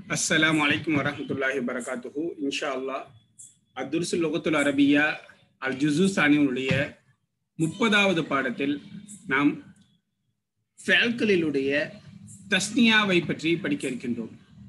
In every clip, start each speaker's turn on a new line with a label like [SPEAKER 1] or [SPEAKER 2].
[SPEAKER 1] அஸ்ஸலாமு அலைக்கும் வரஹ்மத்துல்லாஹி வரகாத்துஹு இன்ஷா அல்லாஹ் அத்துர்சு லொகத்துல் அரபியா அல் ஜுசு சானியுடைய முப்பதாவது பாடத்தில் நாம் ஃபேல்களிலுடைய தஸ்னியாவை பற்றி படிக்க இருக்கின்றோம்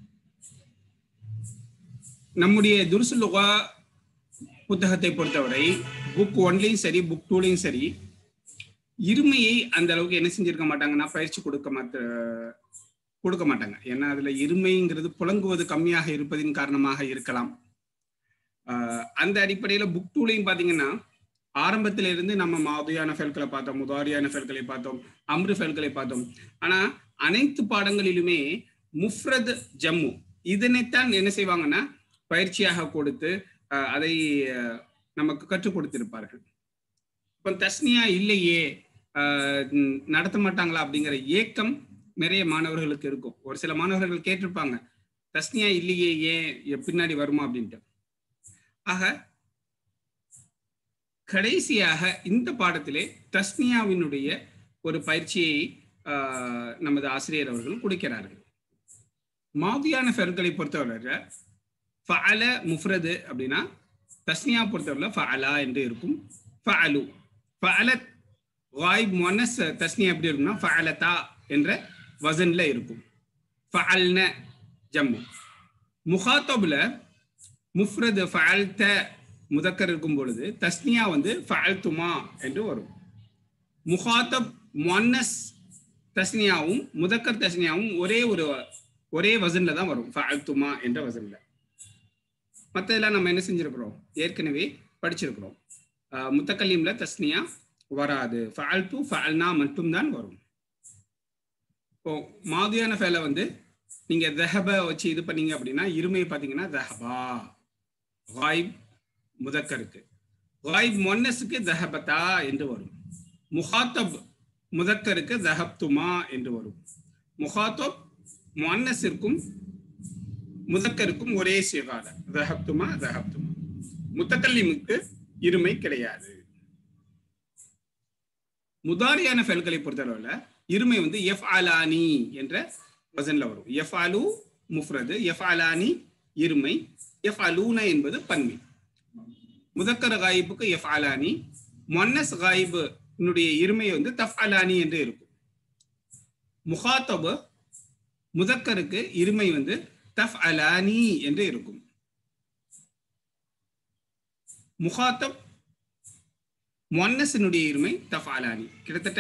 [SPEAKER 1] நம்முடைய துருசு லுகா புத்தகத்தை பொறுத்தவரை புக் ஒன்லையும் சரி புக் டூலையும் சரி இருமையை அந்த அளவுக்கு என்ன செஞ்சிருக்க மாட்டாங்கன்னா பயிற்சி கொடுக்க மாட்ட கொடுக்க மாட்டாங்க ஏன்னா அதுல இருமைங்கிறது புழங்குவது கம்மியாக இருப்பதின் காரணமாக இருக்கலாம் அந்த அடிப்படையில புக் டூலையும் பாத்தீங்கன்னா ஆரம்பத்தில இருந்து நம்ம மாதியான ஃபெல்களை பார்த்தோம் முதாரியான ஃபெல்களை பார்த்தோம் அம்ரு ஃபெல்களை பார்த்தோம் ஆனா அனைத்து பாடங்களிலுமே முஃப்ரத் ஜம்மு இதனைத்தான் என்ன செய்வாங்கன்னா பயிற்சியாக கொடுத்து அதை நமக்கு கற்றுக் கொடுத்திருப்பார்கள் இப்போ தஸ்னியா இல்லையே நடத்த மாட்டாங்களா அப்படிங்கிற ஏக்கம் நிறைய மாணவர்களுக்கு இருக்கும் ஒரு சில மாணவர்கள் கேட்டிருப்பாங்க தஸ்னியா இல்லையே ஏன் பின்னாடி வருமா அப்படின்ட்டு ஆக கடைசியாக இந்த பாடத்திலே தஸ்னியாவினுடைய ஒரு பயிற்சியை நமது ஆசிரியர் அவர்கள் கொடுக்கிறார்கள் மாதியான ஃபெர்களை பொறுத்தவரை ஃபஅல முஃப்ரது அப்படின்னா தஸ்னியா பொறுத்தவரை ஃபஅலா என்று இருக்கும் ஃபஅலு ஃபஅலத் வாய்ப் மொனஸ் தஸ்னியா எப்படி இருக்கும்னா ஃபஅலதா என்ற வசன்ல இருக்கும் ஃபஅல்ன ஜம்மு முகாத்தபுல முஃப்ரது ஃபஅல்த முதக்கர் இருக்கும் பொழுது தஸ்னியா வந்து ஃபஅல்துமா என்று வரும் முகாத்தப் மொன்னஸ் தஸ்னியாவும் முதக்கர் தஸ்னியாவும் ஒரே ஒரு ஒரே வசன்ல தான் வரும் ஃபஅல்துமா என்ற வசன்ல மற்றதெல்லாம் நம்ம என்ன செஞ்சிருக்கிறோம் ஏற்கனவே படிச்சிருக்கிறோம் முத்தக்கல்லிம்ல தஸ்னியா வராது ஃபஅல்து ஃபஅல்னா மட்டும்தான் வரும் இப்போ மாதியான ஃபேல வந்து நீங்க தஹப வச்சு இது பண்ணீங்க அப்படின்னா இருமை பார்த்தீங்கன்னா தஹபா வாய்ப் முதக்கருக்கு வாய்ப் மொன்னஸுக்கு தஹபத்தா என்று வரும் முஹாத்தப் முதக்கருக்கு தஹப்துமா என்று வரும் முஹாத்தப் மொன்னஸிற்கும் முதக்கருக்கும் ஒரே சிகாத தஹப்துமா தஹப்துமா முத்தக்கல்லிமுக்கு இருமை கிடையாது முதாரியான ஃபெல்களை பொறுத்தளவில் இருமை வந்து எஃப் அலானி என்ற வசன்ல வரும் எஃப் அலு முஃப்ரது எஃப் அலானி இருமை எஃப் அலூன என்பது பன்மை முதக்கர காயிபுக்கு எஃப் அலானி மொன்னஸ் காயிபு இருமை வந்து தஃப் அலானி என்று இருக்கும் முகாத்தபு முதக்கருக்கு இருமை வந்து தஃப் அலானி என்று இருக்கும் முகாத்தப் மொன்னஸினுடைய இருமை தஃப் அலானி கிட்டத்தட்ட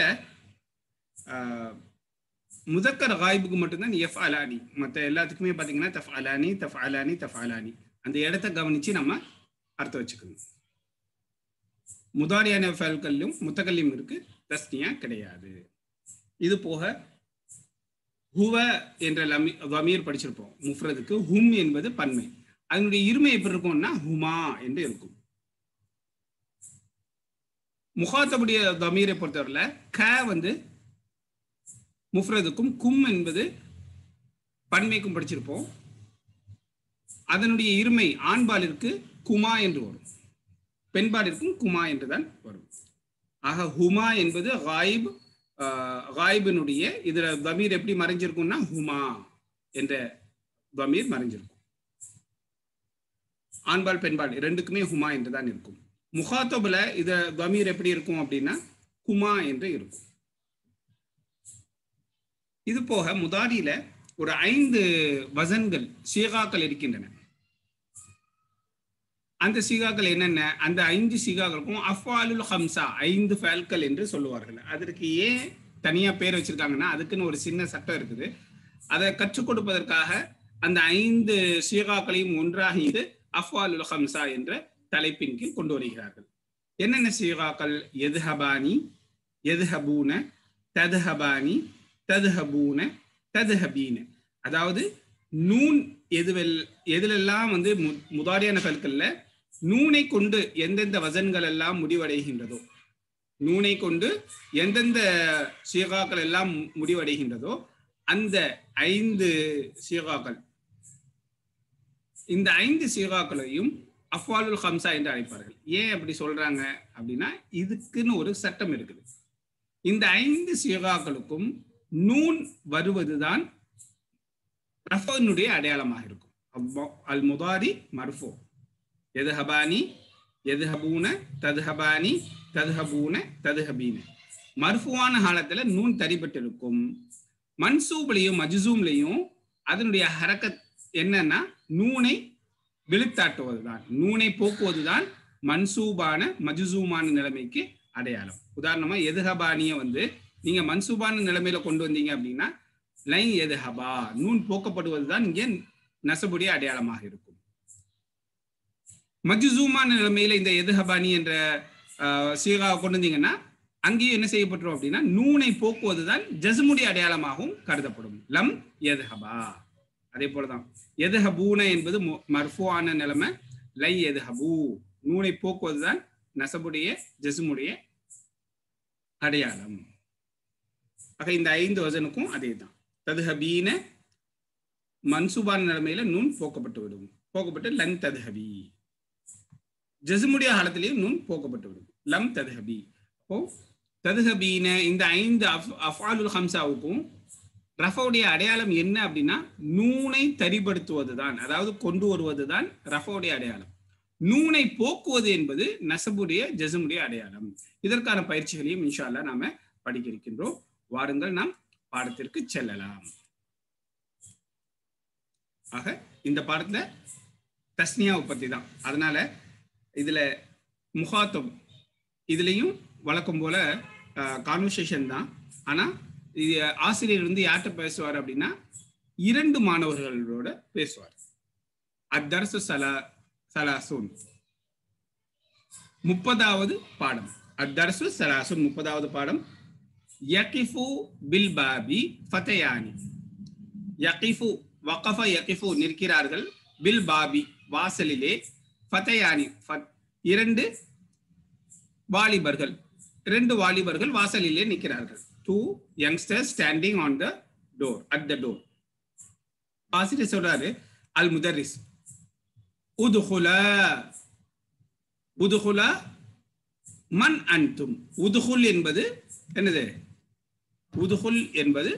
[SPEAKER 1] முதக்கர் காய்புக்கு மட்டும்தான் எஃப் அலானி மற்ற எல்லாத்துக்குமே பார்த்தீங்கன்னா தஃப் அலானி தஃப் அலானி தஃப் அலானி அந்த இடத்த கவனிச்சு நம்ம அர்த்தம் வச்சுக்கணும் முதாரியான ஃபேல்கல்லும் முத்தகல்லியும் இருக்கு தஸ்னியா கிடையாது இது போக ஹுவ என்ற லமி வமீர் படிச்சிருப்போம் முஃப்ரதுக்கு ஹும் என்பது பன்மை அதனுடைய இருமை எப்படி இருக்கும்னா ஹுமா என்று இருக்கும் முகாத்தபுடைய தமீரை பொறுத்தவரையில் க வந்து முஃப்ரதுக்கும் கும் என்பது பன்மைக்கும் படிச்சிருப்போம் அதனுடைய இருமை ஆண்பாலிற்கு குமா என்று வரும் பெண்பாலிற்கும் குமா என்று தான் வரும் ஆக ஹுமா என்பது காயிப் காயிபினுடைய இதுல தமீர் எப்படி மறைஞ்சிருக்கும்னா ஹுமா என்ற தமீர் மறைஞ்சிருக்கும் ஆண்பால் பெண்பால் ரெண்டுக்குமே ஹுமா என்று தான் இருக்கும் முகாத்தபுல இத தமீர் எப்படி இருக்கும் அப்படின்னா குமா என்று இருக்கும் இது போக முதாரியில ஒரு ஐந்து வசன்கள் சீகாக்கள் இருக்கின்றன அந்த சீகாக்கள் என்னென்ன அந்த ஐந்து சீகாக்களுக்கும் அஃபாலுல் ஹம்சா ஐந்து ஃபேல்கள் என்று சொல்லுவார்கள் அதற்கு ஏன் தனியா பேர் வச்சிருக்காங்கன்னா அதுக்குன்னு ஒரு சின்ன சட்டம் இருக்குது அதை கற்றுக் கொடுப்பதற்காக அந்த ஐந்து சீகாக்களையும் ஒன்றாக இது அஃபாலுல் ஹம்சா என்ற தலைப்பின் கீழ் கொண்டு வருகிறார்கள் என்னென்ன சீகாக்கள் எதுஹபானி எதுஹபூன ததுஹபானி ததுஹபூன ததுஹபீன அதாவது நூன் எதுவெல் எதிலெல்லாம் வந்து முதாரியான கற்கள்ல நூனை கொண்டு எந்தெந்த வசன்கள் எல்லாம் முடிவடைகின்றதோ நூனை கொண்டு எந்தெந்த சீகாக்கள் எல்லாம் முடிவடைகின்றதோ அந்த ஐந்து சீகாக்கள் இந்த ஐந்து சீகாக்களையும் அஃபாலுல் ஹம்சா என்று அழைப்பார்கள் ஏன் அப்படி சொல்றாங்க அப்படின்னா இதுக்குன்னு ஒரு சட்டம் இருக்குது இந்த ஐந்து சீகாக்களுக்கும் நூன் வருவதுதான் ரஃபனுடைய அடையாளமாக இருக்கும் அவ்வ- அல் முதாரி மர்ஃபோ எதுஹபானி எதுஹபூன ததுஹபானி ததுஹபூன ததுஹபீன மர்ஃபுவான காலத்துல நூன் தரிபட்டிருக்கும் மன்சூப்லையும் மஜ்சூம்லையும் அதனுடைய ஹரக்கத் என்னன்னா நூனை விழுத்தாட்டுவதுதான் நூனை போக்குவதுதான் மன்சூபான மஜ்சூமான நிலைமைக்கு அடையாளம் உதாரணமா எதுஹபானிய வந்து நீங்க மன்சூபான நிலைமையில கொண்டு வந்தீங்க அப்படின்னா லைன் எதுஹபா நூன் போக்கப்படுவதுதான் இங்கே நசபுடைய அடையாளமாக இருக்கும் மஜ்சூமான நிலைமையில இந்த எதுஹபானி என்ற ஆஹ், சீகாவை கொண்டு வந்தீங்கன்னா அங்கேயும் என்ன செய்யப்பட்டுரும் அப்படின்னா நூனை போக்குவதுதான் ஜஸ்முடைய அடையாளமாகவும் கருதப்படும் லம் எதுஹபா அதே போலதான் எதுஹபூன என்பது மு- மர்ஃபுவான நிலைமை லை எதுஹபூ நூனை போக்குவதுதான் நசபுடைய ஜஸ்முடைய அடையாளம் ஆக இந்த ஐந்து வசனுக்கும் அதே தான் ததுஹபீன மன்சூபான நிலைமையில நூன் போக்கப்பட்டு விடும் போக்கப்பட்டு லன் ததுஹபி ஜஸ்முடைய காலத்திலேயும் நூன் போக்கப்பட்டு விடும் லம் ததுஹபி அப்போ ததுஹபீன இந்த ஐந்து அஃப் அஃபாலுல் ஹம்சாவுக்கும் ரஃபவுடைய அடையாளம் என்ன அப்படின்னா நூனை தரிப்படுத்துவதுதான் அதாவது கொண்டு வருவதுதான் ரஃபவுடைய அடையாளம் நூனை போக்குவது என்பது நசபுடைய ஜசமுடைய அடையாளம் இதற்கான பயிற்சிகளையும் இன்ஷா அல்லாஹ் நாம படிக்க இருக்கின்றோம் வாருங்கள் நாம் பாடத்திற்கு செல்லலாம் ஆக இந்த பாடத்துல தஸ்னியாவை பத்தி தான் அதனால இதுல முகாத்தம் இதுலயும் வழக்கம் போல கான்வர்சேஷன் தான் ஆனா இது ஆசிரியர் வந்து யார்கிட்ட பேசுவார் அப்படின்னா இரண்டு மாணவர்களோட பேசுவார் அத்தரசு சலா சலாசுன் முப்பதாவது பாடம் அத்தரசு சலாசுன் முப்பதாவது பாடம் யகிஃபு பில் பாபி ஃபதையானி யகிஃபு வகஃப யகிஃபு நிற்கிறார்கள் பில் பாபி வாசலிலே ஃபதையானி ஃபத்- இரண்டு வாலிபர்கள் இரண்டு வாலிபர்கள் வாசலிலே நிற்கிறார்கள் two youngsters standing on the door at the door ஆசிரியர் சொல்றாரு அல் முதரிஸ் உதுகுலா உதுகுலா மன் அன்தும் உதுகுல் என்பது என்னது உதுகுல் என்பது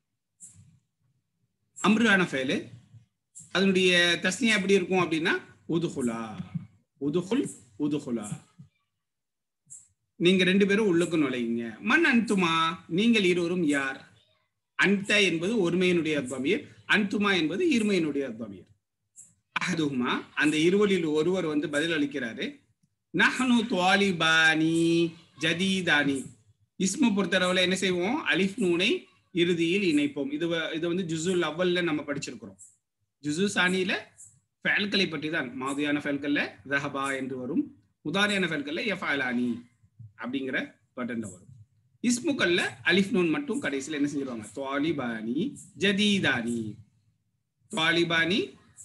[SPEAKER 1] அம்ருவான ஃபேலு அதனுடைய தஸ்னியா எப்படி இருக்கும் அப்படின்னா உதுகுலா உதுகுல் உதுகுலா நீங்க ரெண்டு பேரும் உள்ளுக்கு நுழையுங்க மன் அன்துமா நீங்கள் இருவரும் யார் அன்த என்பது ஒருமையினுடைய அத்வமீர் அன்துமா என்பது இருமையினுடைய அத்வமீர் அஹதுமா அந்த இருவரில் ஒருவர் வந்து பதில் அளிக்கிறாரு நஹனு துவாலிபானி ஜதீதானி இஸ்ம பொறுத்தளவுல என்ன செய்வோம் அலிஃப் நூனை இறுதியில் இணைப்போம் இது வ- இது வந்து ஜுசுல் அவ்வல்ல நம்ம படிச்சிருக்கிறோம் ஜுசு சானியில ஃபேல்களை பற்றி தான் மாதியான ஃபேல்கள்ல ரஹபா என்று வரும் உதாரியான ஃபேல்கள்ல எஃபாலானி அப்படிங்கிற பட்டன்ல வரும் இஸ்முக்கல்ல அலிஃப் நூன் மட்டும் கடைசியில் என்ன செஞ்சிருவாங்க துவாலிபானி ஜதீதானி துவாலிபானி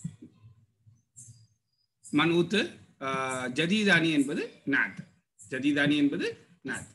[SPEAKER 1] மனூத்து ஆஹ், ஜதீதானி என்பது நாத் ஜதீதானி என்பது நாத்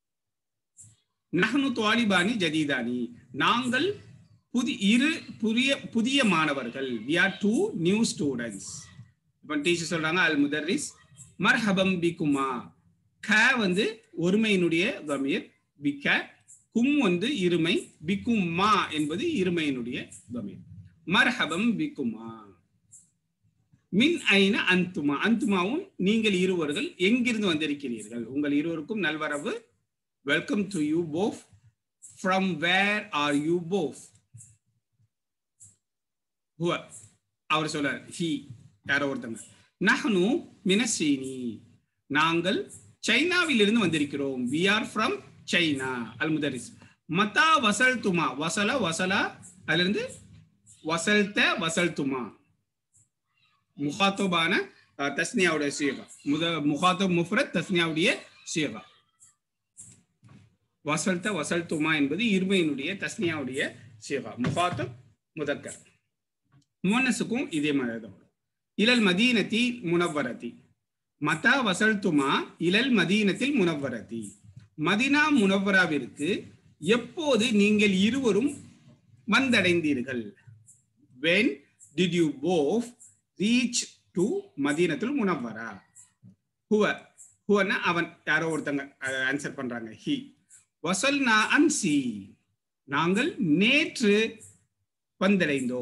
[SPEAKER 1] நஹனு துவாலிபானி ஜதீதானி நாங்கள் புதி இரு புதிய புதிய மாணவர்கள் we are two new students இப்போ டீச்சர் சொல்றாங்க அல் முதர்ரிஸ் மர்ஹபம் பிகுமா க வந்து ஒருமையினுடைய கமீர் பிக்க கும் வந்து இருமை பிக்கும் மா என்பது இருமையினுடைய கமீர் மர்ஹபம் பிக்குமா மின் ஐன அந்துமா அந்துமாவும் நீங்கள் இருவர்கள் எங்கிருந்து வந்திருக்கிறீர்கள் உங்கள் இருவருக்கும் நல்வரவு welcome to you both from where are you both ஹுவ அவர் சொல்றார் ஹி யாரோ ஒருத்தங்க நஹனு மினசீனி நாங்கள் சைனாவிலிருந்து வந்திருக்கிறோம் வி ஆர் ஃப்ரம் சைனா அல் முதரிஸ் மதா வசல் துமா வசல வசலா அதுல இருந்து வசல்த வசல் துமா முகாத்தோபான அஹ், தஸ்னியாவுடைய சீகா முத முகாத்தோ முஃப்ரத் தஸ்னியாவுடைய சீகா வசல்த வசல் துமா என்பது இருமையினுடைய தஸ்னியாவுடைய சீகா முகாத்தம் முதக்கர் முன்னசுக்கும் இதே மாதிரி தான் வரும் இலல் மதீனத்தி முனவ்வரதி மதா வசல்துமா இலல் மதீனத்தில் முனவ்வரதி மதினா முனவ்வராவிற்கு எப்போது நீங்கள் இருவரும் வந்தடைந்தீர்கள் when did you both reach to மதீனத்துல் முனவ்வரா ஹுவ ஹுவன்னா அவன் யாரோ ஒருத்தங்க ஆன்சர் பண்றாங்க ஹி வசல்னா அன்சி நாங்கள் நேற்று வந்தடைந்தோம்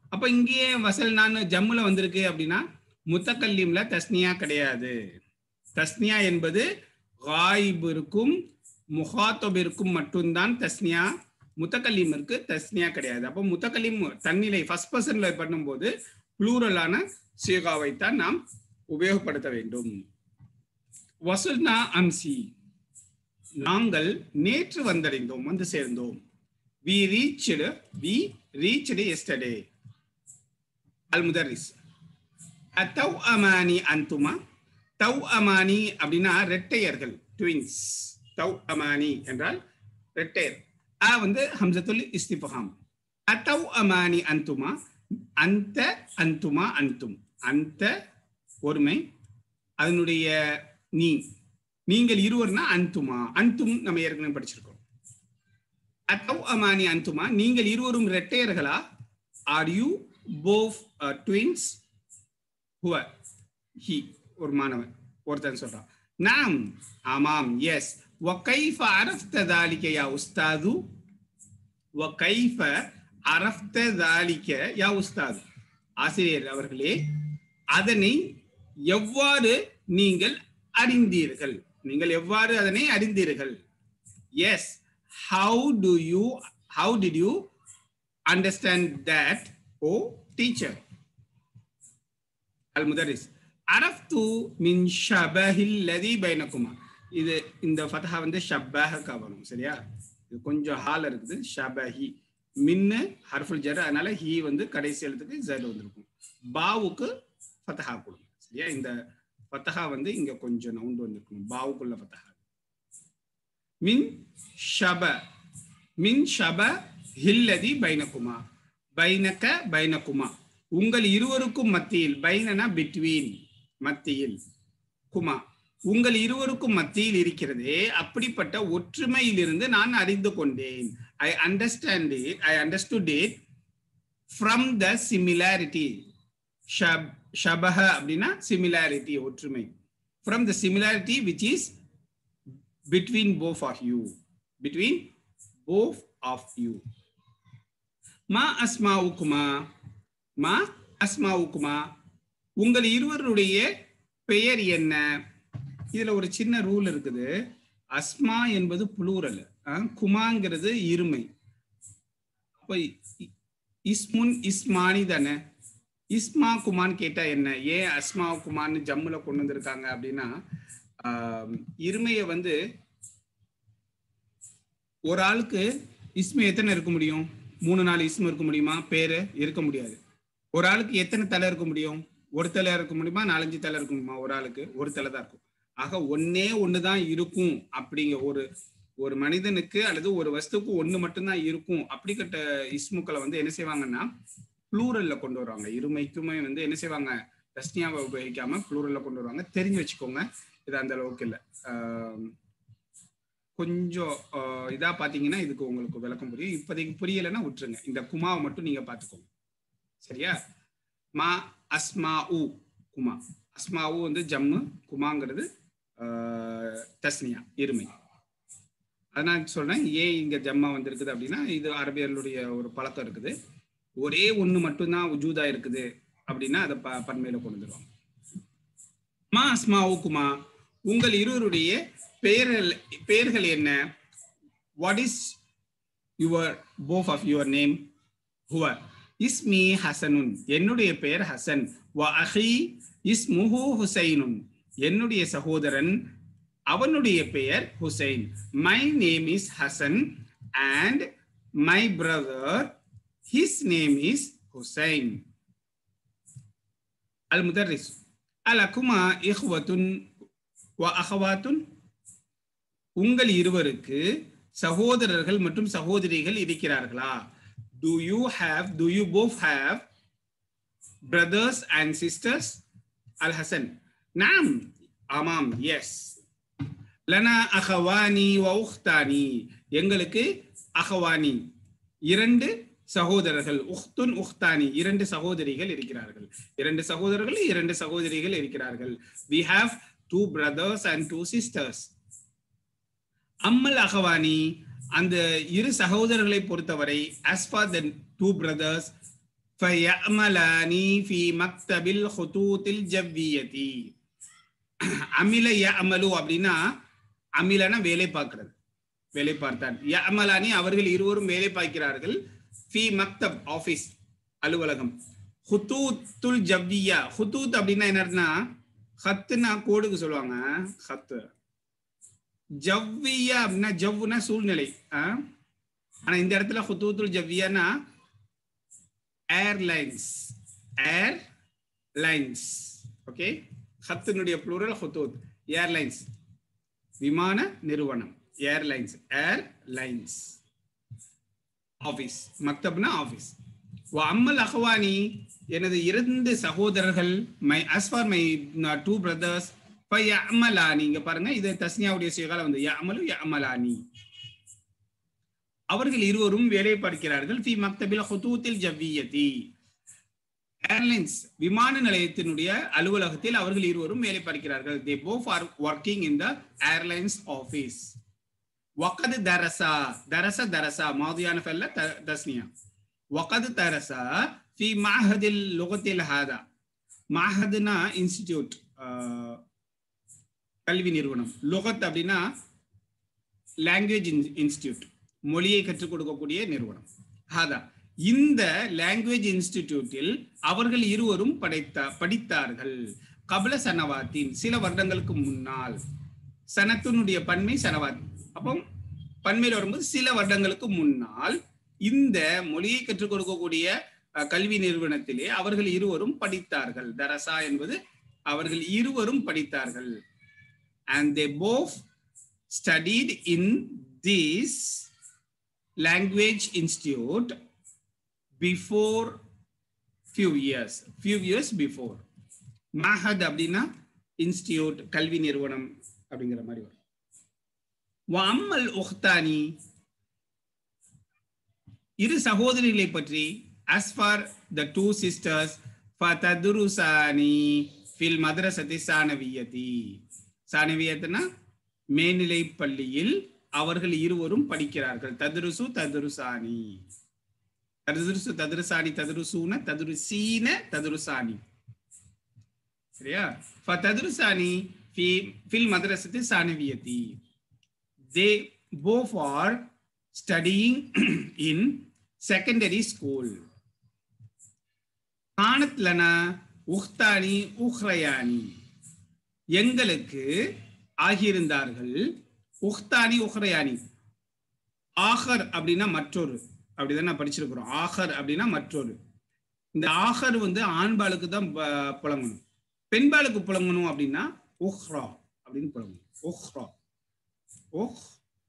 [SPEAKER 1] அப்ப இங்கேயே வசல் நான் ஜம்முல வந்திருக்கு அப்படின்னா முத்தக்கல்லிம்ல தஸ்னியா கிடையாது தஸ்னியா என்பது காயிபிற்கும் முகாத்தபிற்கும் மட்டும்தான் தஸ்னியா முத்தக்கல்லிமிற்கு தஸ்னியா கிடையாது அப்போ முத்தக்கல்லிம் தன்னிலை ஃபர்ஸ்ட் பர்சன்ல பண்ணும்போது ப்ளூரலான சீகாவைத்தான் நாம் உபயோகப்படுத்த வேண்டும் வசுல்னா அம்சி நாங்கள் நேற்று வந்தடைந்தோம் வந்து சேர்ந்தோம் we reached we reached yesterday அல் முதரிஸ் தவ் அமானி அந்துமா தவ் அமானி அப்படின்னா ரெட்டையர்கள் ட்வின்ஸ் தவ் அமானி என்றால் ரெட்டையர் அ வந்து ஹம்சத்துல் இஸ்திஃபஹாம் அத்தவ் அமானி அந்துமா அந்த அந்துமா அந்தும் அந்த ஒருமை அதனுடைய நீ நீங்கள் இருவர்னா அந்துமா அந்தும் நம்ம ஏற்கனவே படிச்சிருக்கோம் அத்தவ் அமானி அந்துமா நீங்கள் இருவரும் ரெட்டையர்களா ஆர் யூ போஃப் ட்வின்ஸ் ஹுவ ஹி ஒரு மாணவன் ஒருத்தன் சொல்றான் நாம் ஆமாம் எஸ் وكيف عرفت ذلك يا أستاذ وكيف عرفت ذلك يا أستاذ ஆசிரியர் அவர்களே அதனை எவ்வாறு நீங்கள் அறிந்தீர்கள் நீங்கள் எவ்வாறு அதனை அறிந்தீர்கள் yes how do you how did you understand that O teacher அல் முதரிஸ் அரஃப்து மின் ஷபஹில் லதி பைனகுமா இது இந்த ஃபதஹா வந்து ஷப்பாஹக்கா வரும் சரியா இது கொஞ்சம் ஹால் இருக்குது ஷபஹி மின்னு ஹர்ஃபுல் ஜர் அதனால ஹி வந்து கடைசி எழுத்துக்கு ஜர் வந்திருக்கும் பாவுக்கு ஃபத்தஹா கொடுங்க சரியா இந்த ஃபத்தஹா வந்து இங்க கொஞ்சம் நவுண்டு வந்திருக்கும் பாவுக்குள்ள ஃபத்தஹா மின் ஷப மின் ஷப ஹில்லதி பைனகுமா பைனக பைனகுமா உங்கள் இருவருக்கும் மத்தியில் பைனனா பிட்வீன் மத்தியில் குமா உங்கள் இருவருக்கும் மத்தியில் இருக்கிறதே அப்படிப்பட்ட ஒற்றுமையிலிருந்து நான் அறிந்து கொண்டேன் I understand it I understood it from the similarity ஷபஹ அப்படின்னா சிமிலாரிட்டி ஒற்றுமை from the similarity which is between both of you between both of you மா அஸ்மாவுக்குமா மா அஸ்மாவுக்குமா உங்கள் இருவருடைய பெயர் என்ன இதுல ஒரு சின்ன ரூல் இருக்குது அஸ்மா என்பது புளூரல் குமாங்கிறது இருமை அப்ப இஸ்முன் இஸ்மானி தானே இஸ்மா குமான்னு கேட்டா என்ன ஏன் அஸ்மா குமான்னு ஜம்முல கொண்டு வந்திருக்காங்க அப்படின்னா இருமைய வந்து ஒரு ஆளுக்கு இஸ்மு எத்தனை இருக்க முடியும் மூணு நாலு இஸ்மு இருக்க முடியுமா பேரு இருக்க முடியாது ஒரு ஆளுக்கு எத்தனை தலை இருக்க முடியும் ஒரு தலை இருக்க முடியுமா நாலஞ்சு தலை இருக்க முடியுமா ஒரு ஆளுக்கு ஒரு தலை தான் இருக்கும் ஆக ஒன்னே ஒண்ணுதான் இருக்கும் அப்படிங்க ஒரு ஒரு மனிதனுக்கு அல்லது ஒரு வஸ்துக்கு ஒண்ணு மட்டும்தான் இருக்கும் அப்படிப்பட்ட இஸ்முக்களை வந்து என்ன செய்வாங்கன்னா ப்ளூரல்ல கொண்டு வருவாங்க இருமைக்குமே வந்து என்ன செய்வாங்க தஸ்னியாவை உபயோகிக்காம ப்ளூரல்ல கொண்டு வருவாங்க தெரிஞ்சு வச்சுக்கோங்க இது அந்த அளவுக்கு இல்லை கொஞ்சம் இதா பாத்தீங்கன்னா இதுக்கு உங்களுக்கு விளக்கம் புரியும் இப்போதைக்கு புரியலைன்னா விட்டுருங்க இந்த குமாவை மட்டும் நீங்க பாத்துக்கோங்க சரியா மா அஸ்மா உ குமா அஸ்மா உ வந்து ஜம்மு குமாங்கிறது தஸ்னியா இருமை அதனால சொல்றேன் ஏன் இங்க ஜம்மா வந்திருக்குது அப்படின்னா இது அரபியர்களுடைய ஒரு பழக்கம் இருக்குது ஒரே ஒண்ணு மட்டும்தான் உஜூதா இருக்குது அப்படின்னா அதை ப பன்மையில கொண்டு வந்துருவாங்க மா அஸ்மா குமா உங்கள் இருவருடைய பெயர்கள் பெயர்கள் என்ன what is your both of your name ஹுவர் இஸ்மி ஹசனுன் என்னுடைய பெயர் ஹசன் வ அஹி இஸ்முஹு ஹுசைனுன் என்னுடைய சகோதரன் அவனுடைய பெயர் Hussain my name is Hasan and my brother his name is Hussain அல் முதர்ரிஸ் அல் அகுமா இஹ்வத்துன் வ அஹவாத்துன் உங்கள் இருவருக்கு சகோதரர்கள் மற்றும் சகோதரிகள் இருக்கிறார்களா do you have do you both have brothers and sisters அல் ஹசன் நாம் ஆமாம் எஸ் லனா அகவானி வௌஹ்தானி எங்களுக்கு அகவானி இரண்டு சகோதரர்கள் உஹ்துன் உஹ்தானி இரண்டு சகோதரிகள் இருக்கிறார்கள் இரண்டு சகோதரர்கள் இரண்டு சகோதரிகள் இருக்கிறார்கள் we have two brothers and two sisters அம்மல் அகவானி அந்த இரு சகோதரர்களை பொறுத்தவரை as for the two brothers فيعملان في مكتب الخطوط الجوية அமில யஅமலு அப்படின்னா அமிலனா வேலை பார்க்கிறது வேலை பார்த்தார் யஅமலானி அவர்கள் இருவரும் வேலை பார்க்கிறார்கள் ஃபி மக்தப் ஆபீஸ் அலுவலகம் ஹுதூத்துல் ஜவ்வியா ஹுதூத் அப்படின்னா என்னன்னா ஹத்துனா கோடுக்கு சொல்லுவாங்க ஹத்து ஜவ்வியா அப்படின்னா ஜவ்வுனா சூழ்நிலை ஆ? ஆனா இந்த இடத்துல ஹுதூத்துல் ஜவ்வியானா ஏர்லைன்ஸ் ஏர்லைன்ஸ் ஓகே ஹத்தினுடைய ப்ளூரல் ஹுதூத் ஏர்லைன்ஸ் விமான நிறுவனம் ஏர்லைன்ஸ் ஏர்லைன்ஸ் ஆபீஸ் மக்தப்னா ஆபீஸ் அம்மல் அஹ்வானி எனது இரண்டு சகோதரர்கள் my as for my two brothers அம்மலானி இங்க பாருங்க இது தஸ்னியாவுடைய சிகால வந்து யஅமலு யஅமலானி அவர்கள் இருவரும் வேலை பார்க்கிறார்கள் ஃபி மக்தபில் ஹுதூத்தில் ஜவ்வியதி ஏர்லைன்ஸ் விமான நிலையத்தினுடைய அலுவலகத்தில் அவர்கள் இருவரும் வேலை பார்க்கிறார்கள் they both are working in the airlines office வகது தரசா தரச தரசா மாதியான ஃபெல்ல தஸ்னியா வகது தரசா ஃபி மாஹதில் லுகத்தில் ஹாதா மாஹதுனா இன்ஸ்டிடியூட் கல்வி நிறுவனம் லுகத் அப்படின்னா லாங்குவேஜ் இன்ஸ்டிடியூட் மொழியை கற்றுக் கொடுக்கக்கூடிய நிறுவனம் ஹாதா இந்த லாங்குவேஜ் இன்ஸ்டிடியூட்டில் அவர்கள் இருவரும் படைத்த படித்தார்கள் கபல சனவாத்தின் சில வருடங்களுக்கு முன்னால் சனத்தினுடைய பன்மை சனவாத் அப்போ பன்மையில் வரும்போது சில வருடங்களுக்கு முன்னால் இந்த மொழியை கற்றுக் கொடுக்கக்கூடிய அஹ், கல்வி நிறுவனத்திலே அவர்கள் இருவரும் படித்தார்கள் தரசா என்பது அவர்கள் இருவரும் படித்தார்கள் and they both studied in this language institute before few years few years before Mahat அப்படின்னா இன்ஸ்டிடியூட் கல்வி நிறுவனம் அப்படிங்கிற மாதிரி வரும் வம்மல் உஹ்தானி இரு சகோதரிகளை பற்றி as for the two sisters ஃபததுருசானி ஃபில் மதரசதி சானவியதி சானவியத்துனா மேல்நிலை பள்ளியில் அவர்கள் இருவரும் படிக்கிறார்கள் ததுருசு ததுருசானி ததுருசு ததுருசானி ததுருசூன ததுருசீன ததுருசானி சரியா ஃபததுருசானி ஃபி ஃபில் மதரசதி சானவியதி they both are studying in secondary school. காணத் லனா உஹ்தானி உஹ்ரயானி எங்களுக்கு ஆகியிருந்தார்கள் உஹ்தானி உஹ்ரயானி ஆஹர் அப்படின்னா மற்றொரு அப்படிதான் நான் படிச்சிருக்கிறோம் ஆஹர் அப்படின்னா மற்றொரு இந்த ஆஹர் வந்து ஆண்பாளுக்கு தான் ப- புழங்கணும் பெண்பாளுக்கு புழங்கணும் அப்படின்னா உஹ்ரா அப்படின்னு புழங்கணும் உஹ்ரா உஹ்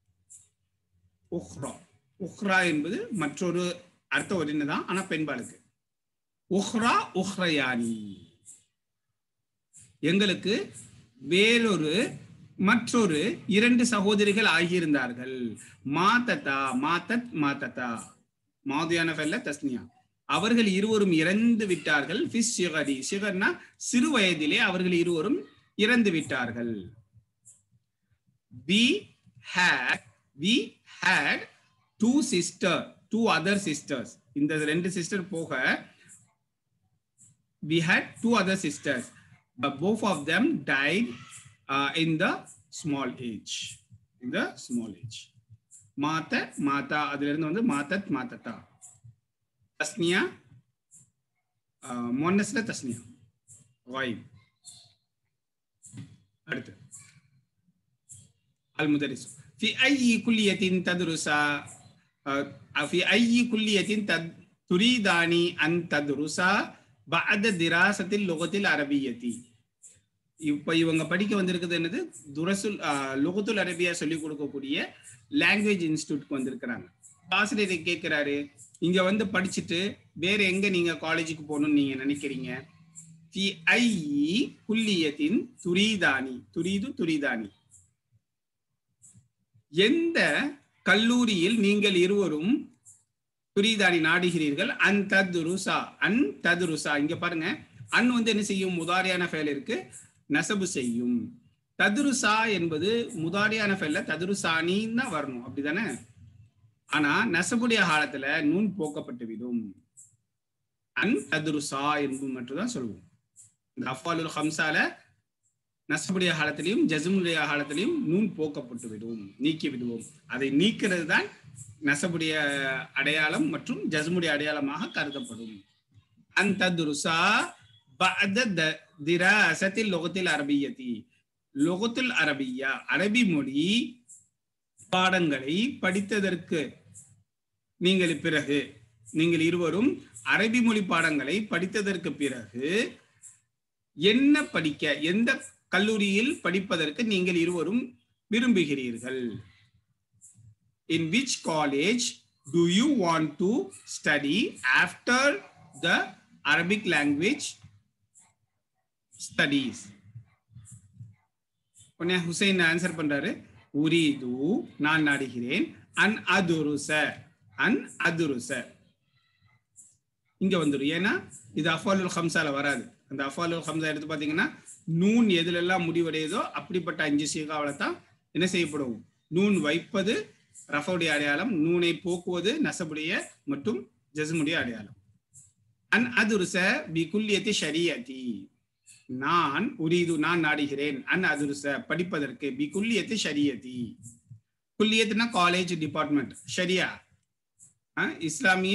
[SPEAKER 1] உஹ்ரா உஹ்ரா என்பது மற்றொரு அர்த்த ஒரின்னு தான் ஆனா பெண்பாளுக்கு உஹ்ரா உஹ்ரயானி எங்களுக்கு வேறொரு மற்றொரு இரண்டு சகோதரிகள் ஆகியிருந்தார்கள் மாதத்தா மாதத் மாதத்தா மாதியான ஃபெல்ல தஸ்னியா அவர்கள் இருவரும் இறந்து விட்டார்கள் ஃபிஸ் சிகரி சிகர்னா சிறு வயதிலே அவர்கள் இருவரும் இறந்து விட்டார்கள் we had we had two sister two other sisters இந்த ரெண்டு சிஸ்டர் போக we had two other sisters but both of them died uh, in the small age in the small age மாத மாதா அதுல இருந்து வந்து மாதத் மாதத்தா தஸ்னியா மொன்னஸ்ல தஸ்னியா வாய்ப் அடுத்து المدرس في أي كلية تدرس آه، في أي كلية تد- تريدان أن تدرس بعد دراسة اللغة العربية இப்ப இவங்க படிக்க வந்திருக்கிறது என்னது துரசுல் ஆஹ், லுகத்துல் அரபியா சொல்லி கொடுக்கக்கூடிய லாங்குவேஜ் இன்ஸ்டியூட்க்கு வந்திருக்கிறாங்க ஆசிரியரை கேட்கிறாரு இங்க வந்து படிச்சுட்டு வேற எங்க நீங்க காலேஜுக்கு போகணும்னு நீங்க நினைக்கிறீங்க ஃபி ஐ குல்லியத்தின் துரிதானி துரிது துரிதானி எந்த கல்லூரியில் நீங்கள் இருவரும் துரிதானி நாடுகிறீர்கள் அன் ததுருசா அன் ததுருசா இங்க பாருங்க அன் வந்து என்ன செய்யும் முதாரியான ஃபேல் இருக்கு நசபு செய்யும் ததுருசா என்பது முதாரியான ஃபேல்ல ததுருசானின்னு தான் வரணும் அப்படிதானே ஆனா நசபுடைய காலத்துல நூன் போக்கப்பட்டு விடும் அன் ததுருசா என்பது மட்டும் தான் சொல்லுவோம் இந்த அஃபாலுல் ஹம்சால நசபுடைய காலத்திலையும் ஜசுமுடைய காலத்திலையும் நூன் போக்கப்பட்டு விடுவோம் நீக்கி விடுவோம் அதை நீக்கிறது தான் நசபுடைய அடையாளம் மற்றும் ஜசுமுடைய அடையாளமாக கருதப்படும் அந்த துருசா திராசத்தில் லொகத்தில் அரபியத்தி லொகத்தில் அரபியா அரபி மொழி பாடங்களை படித்ததற்கு நீங்கள் பிறகு நீங்கள் இருவரும் அரபி மொழி பாடங்களை படித்ததற்கு பிறகு என்ன படிக்க எந்த கல்லூரியில் படிப்பதற்கு நீங்கள் இருவரும் விரும்புகிறீர்கள் in which college do you want to study after the Arabic language studies உடனே ஹுசைன் ஆன்சர் பண்றாரு உரிது நான் நாடுகிறேன் அன் அதுருச அன் அதுருச இங்க வந்துடும் ஏன்னா இது அஃபாலுல் ஹம்சால வராது அந்த அஃபாலுல் ஹம்சா எடுத்து பாத்தீங்கன்னா நூன் எதுல எல்லாம் முடிவடையுதோ அப்படிப்பட்ட அஞ்சு சீகாவில தான் என்ன செய்யப்படும் நூன் வைப்பது ரஃபுடைய அடையாளம் நூனை போக்குவது நசபுடைய மற்றும் ஜஸ்முடைய அடையாளம் அன் அதுருச பி குல்லியத்தி ஷரியத்தி நான் உரிது நான் நாடுகிறேன் அன் அதுருச படிப்பதற்கு பி குல்லியத்தி ஷரியத்தி குல்லியத்துனா காலேஜ் டிபார்ட்மெண்ட் ஷரியா இஸ்லாமிய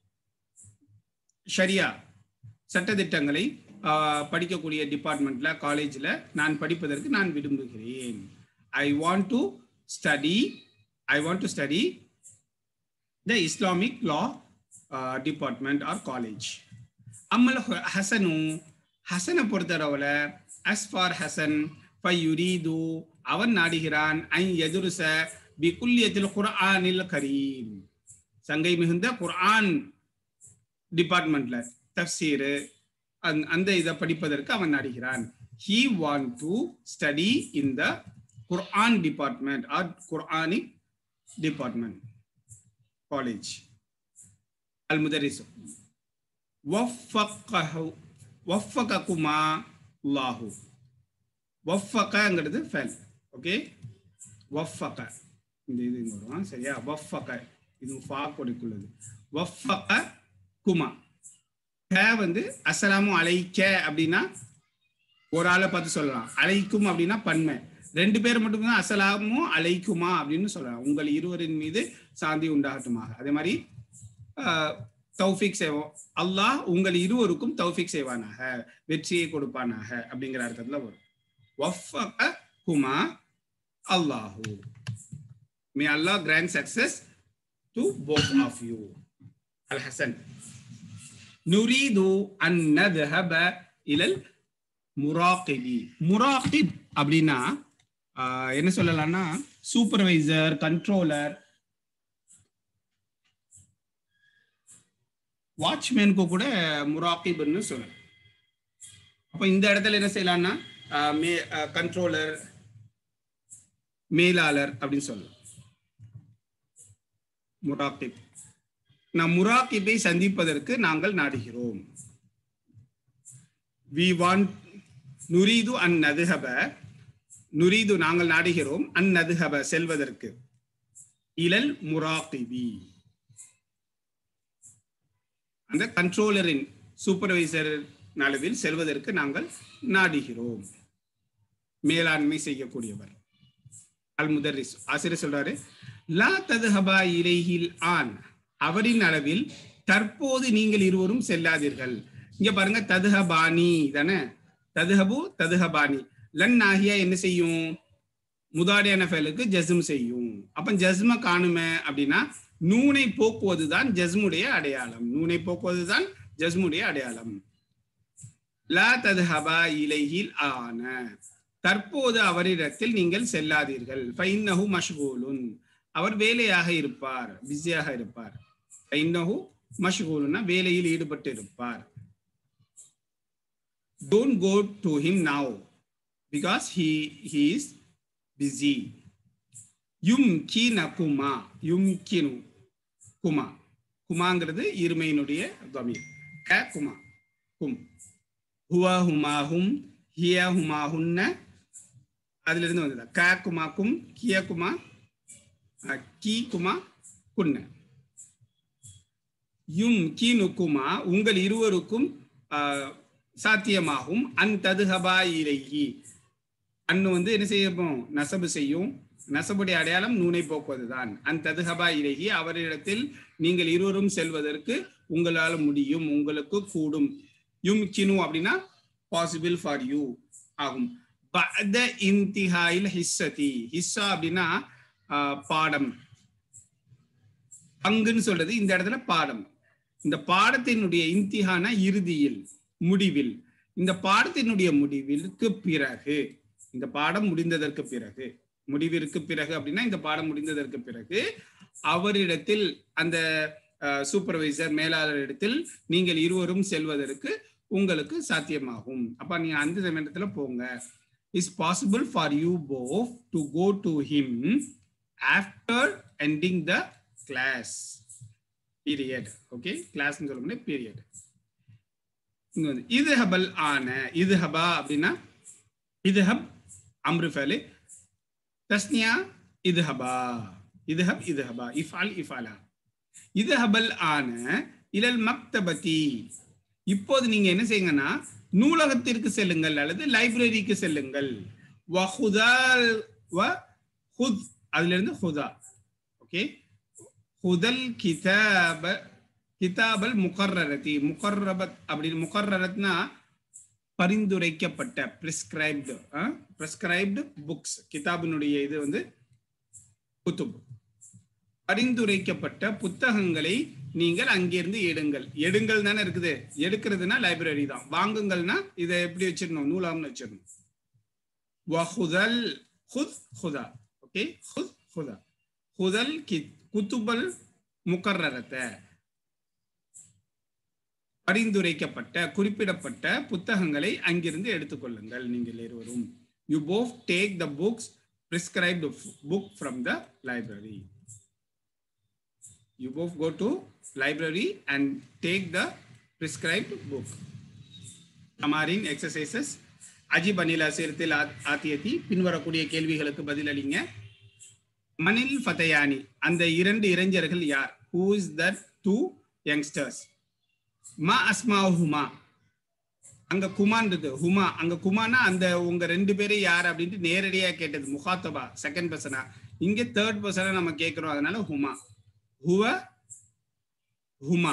[SPEAKER 1] ஷரியா சட்டத்திட்டங்களை படிக்கக்கூடிய டிபார்ட்மெண்ட்ல காலேஜ்ல நான் படிப்பதற்கு நான் விரும்புகிறேன் I want to study I want to study the Islamic law department or college அம்மல் ஹசனு ஹசனை பொறுத்தளவுல அஸ் ஃபார் ஹசன் ஃபயுரீது அவன் நாடுகிறான் ஐ எதுருச பி குல்லியத்தில் குர்ஆனில் கரீம் சங்கை மிகுந்த குர்ஆன் டிபார்ட்மெண்ட்ல தப்சீரு அந்த இதை படிப்பதற்கு அவன் நாடுகிறான் he want to study in the Quran department or Quranic department college அல் முதரிசு வஃபக்கஹு வஃபககுமா லாஹு வஃபகங்கிறது ஃபெல் ஓகே வஃபக இந்த இது இங்க வரும் சரியா வஃபக இது ஃபா கொடுக்குள்ளது வஃபக குமா ஹ வந்து அஸ்ஸலாமு அலைக்க அப்படின்னா ஒரு ஆளை பார்த்து சொல்லலாம் அலைக்கும் அப்படின்னா பன்மை ரெண்டு பேர் மட்டும் தான் அசலாமோ அலைக்குமா அப்படின்னு சொல்லலாம் உங்கள் இருவரின் மீது சாந்தி உண்டாகட்டுமாக அதே மாதிரி தௌஃபிக் செய்வோம் அல்லாஹ் உங்கள் இருவருக்கும் தௌஃபிக் செய்வானாக வெற்றியை கொடுப்பானாக அப்படிங்கிற அர்த்தத்துல வரும் வஃபக குமா அல்லாஹு may Allah grant success to both of you அல் ஹசன் நுரீது அன் நذهب இலல் முராகிபி முராகிப் அப்படின்னா என்ன சொல்லலாம்னா சூப்பர்வைசர் கண்ட்ரோலர் வாட்ச்மேனுக்கு கூட முராகிப்னு சொல்லலாம் அப்ப இந்த இடத்துல என்ன செய்யலாம்னா மே கண்ட்ரோலர் மேலாளர் அப்படின்னு சொல்லலாம் முராகிப் நாம் முராகிப்பை சந்திப்பதற்கு நாங்கள் நாடுகிறோம் வி வாண்ட் நுரீது அன் நதுஹப நுரீது நாங்கள் நாடுகிறோம் அன் நதுஹப செல்வதற்கு இலல் முராகிபி அந்த கண்ட்ரோலரின் சூப்பர்வைசர் அளவில் செல்வதற்கு நாங்கள் நாடுகிறோம் மேலாண்மை செய்யக்கூடியவர் அல் முதரிஸ் ஆசிரியர் சொல்றாரு லா ததுஹபா இலைஹில் ஆன் அவரின் அளவில் தற்போது நீங்கள் இருவரும் செல்லாதீர்கள் இங்க பாருங்க ததுஹபானி தானே ததுஹபு ததுஹபானி லன் ஆகியா என்ன செய்யும் முதாடியான ஃபேலுக்கு ஜஸ்ம் செய்யும் அப்ப ஜஸ்ம காணுமே அப்படின்னா நூனை போக்குவதுதான் ஜஸ்முடைய அடையாளம் நூனை போக்குவதுதான் ஜஸ்முடைய அடையாளம் லா ததுஹபா இலைஹில் ஆன தற்போது அவரிடத்தில் நீங்கள் செல்லாதீர்கள் ஃபைன்னஹு மஷ்கூலுன் அவர் வேலையாக இருப்பார் பிஸியாக இருப்பார் ஃபைன்னஹு மஷ்கூலுன்னா வேலையில் ஈடுபட்டு இருப்பார் don't go to him now because he he is busy யும் கீனகுமா யும் கினு குமா குமாங்கிறது இருமையினுடைய தமிழ் க குமா கும் ஹுவா ஹுமா ஹும் ஹிய ஹுமா ஹுன்ன அதுல இருந்து வந்தது க குமா கும் கிய குமா கி குமா குன்ன யும் கீனுக்குமா உங்கள் இருவருக்கும் ஆஹ், சாத்தியமாகும் அன் ததுஹபா இலைஹி அன்னு வந்து என்ன செய்யும் நசபு செய்யும் நசபுடைய அடையாளம் நூனை போக்குவதுதான் அன் ததுஹபா இலைஹி அவரிடத்தில் நீங்கள் இருவரும் செல்வதற்கு உங்களால் முடியும் உங்களுக்கு கூடும் யும் கினு அப்படின்னா பாசிபிள் ஃபார் யூ ஆகும் பஅத இன்திஹாயில் ஹிஸ்ஸதி ஹிஸ்ஸா அப்படின்னா ஆஹ், பாடம் பங்குன்னு சொல்றது இந்த இடத்துல பாடம் இந்த பாடத்தினுடைய இன்திஹானா இறுதியில் முடிவில் இந்த பாடத்தினுடைய முடிவிற்கு பிறகு இந்த பாடம் முடிந்ததற்கு பிறகு முடிவிற்கு பிறகு அப்படின்னா இந்த பாடம் முடிந்ததற்கு பிறகு அவரிடத்தில் அந்த சூப்பர்வைசர் மேலாளர் இடத்தில் நீங்கள் இருவரும் செல்வதற்கு உங்களுக்கு சாத்தியமாகும் அப்ப நீங்க அந்த சமயத்துல போங்க is possible for you both to go to him after ending the class period okay கிளாஸ்னு சொல்ல முடியாது பீரியட் இங்க வந்து இது ஹபல் ஆன இது ஹபா அப்படின்னா இது ஹப் அம்ரு ஃபேலு தஸ்னியா இது ஹபா இது ஹப் இது ஹபா இஃபால் இஃபாலா இது ஹபல் ஆன இலல் மக்தபதி இப்போது நீங்க என்ன செய்யுங்கன்னா நூலகத்திற்கு செல்லுங்கள் அல்லது லைப்ரரிக்கு செல்லுங்கள் வஹுதால் வ ஹுத் அதுல இருந்து ஹுதா ஓகே ஹுதல் கிதாப கிதாபல் முகர்ரதி முகர்ரபத் அப்படின்னு முகர்ரத்னா பரிந்துரைக்கப்பட்ட பிரிஸ்கிரைப்டு பிரிஸ்கிரைப்டு புக்ஸ் கிதாபினுடைய இது வந்து குத்துப் பரிந்துரைக்கப்பட்ட புத்தகங்களை நீங்கள் அங்கிருந்து எடுங்கள் எடுங்கள் தானே இருக்குது எடுக்கிறதுனா லைப்ரரி தான் வாங்குங்கள்னா இதை எப்படி வச்சிடணும் நூலாம்னு வச்சிடணும் வஹுதல் ஹுத் ஹுதா ஓகே ஹுத் ஹுதா ஹுதல் கி- குத்துபல் முகர்ரத்தை பரிந்துரைக்கப்பட்ட குறிப்பிடப்பட்ட புத்தகங்களை அங்கிருந்து எடுத்துக்கொள்ளுங்கள் நீங்கள் இருவரும் you both take the books prescribed book from the library you both go to library and take the prescribed book அமாரின் எக்ஸசைசஸ் அஜிப் அனில் அசீரத்தில் ஆத்தியத்தி பின்வரக்கூடிய கேள்விகளுக்கு பதிலளிங்க மனில் ஃபதயானி அந்த இரண்டு இளைஞர்கள் யார் who is that two youngsters மா அஸ்மாஹுமா அங்க குமான் இருக்கு ஹுமா அங்க குமானா அந்த உங்க ரெண்டு பேரும் யார் அப்படின்ட்டு நேரடியா கேட்டது முகாத்தபா செகண்ட் பர்சனா இங்க தேர்ட் பர்சனா நம்ம கேட்கிறோம் அதனால ஹுமா ஹுவ ஹுமா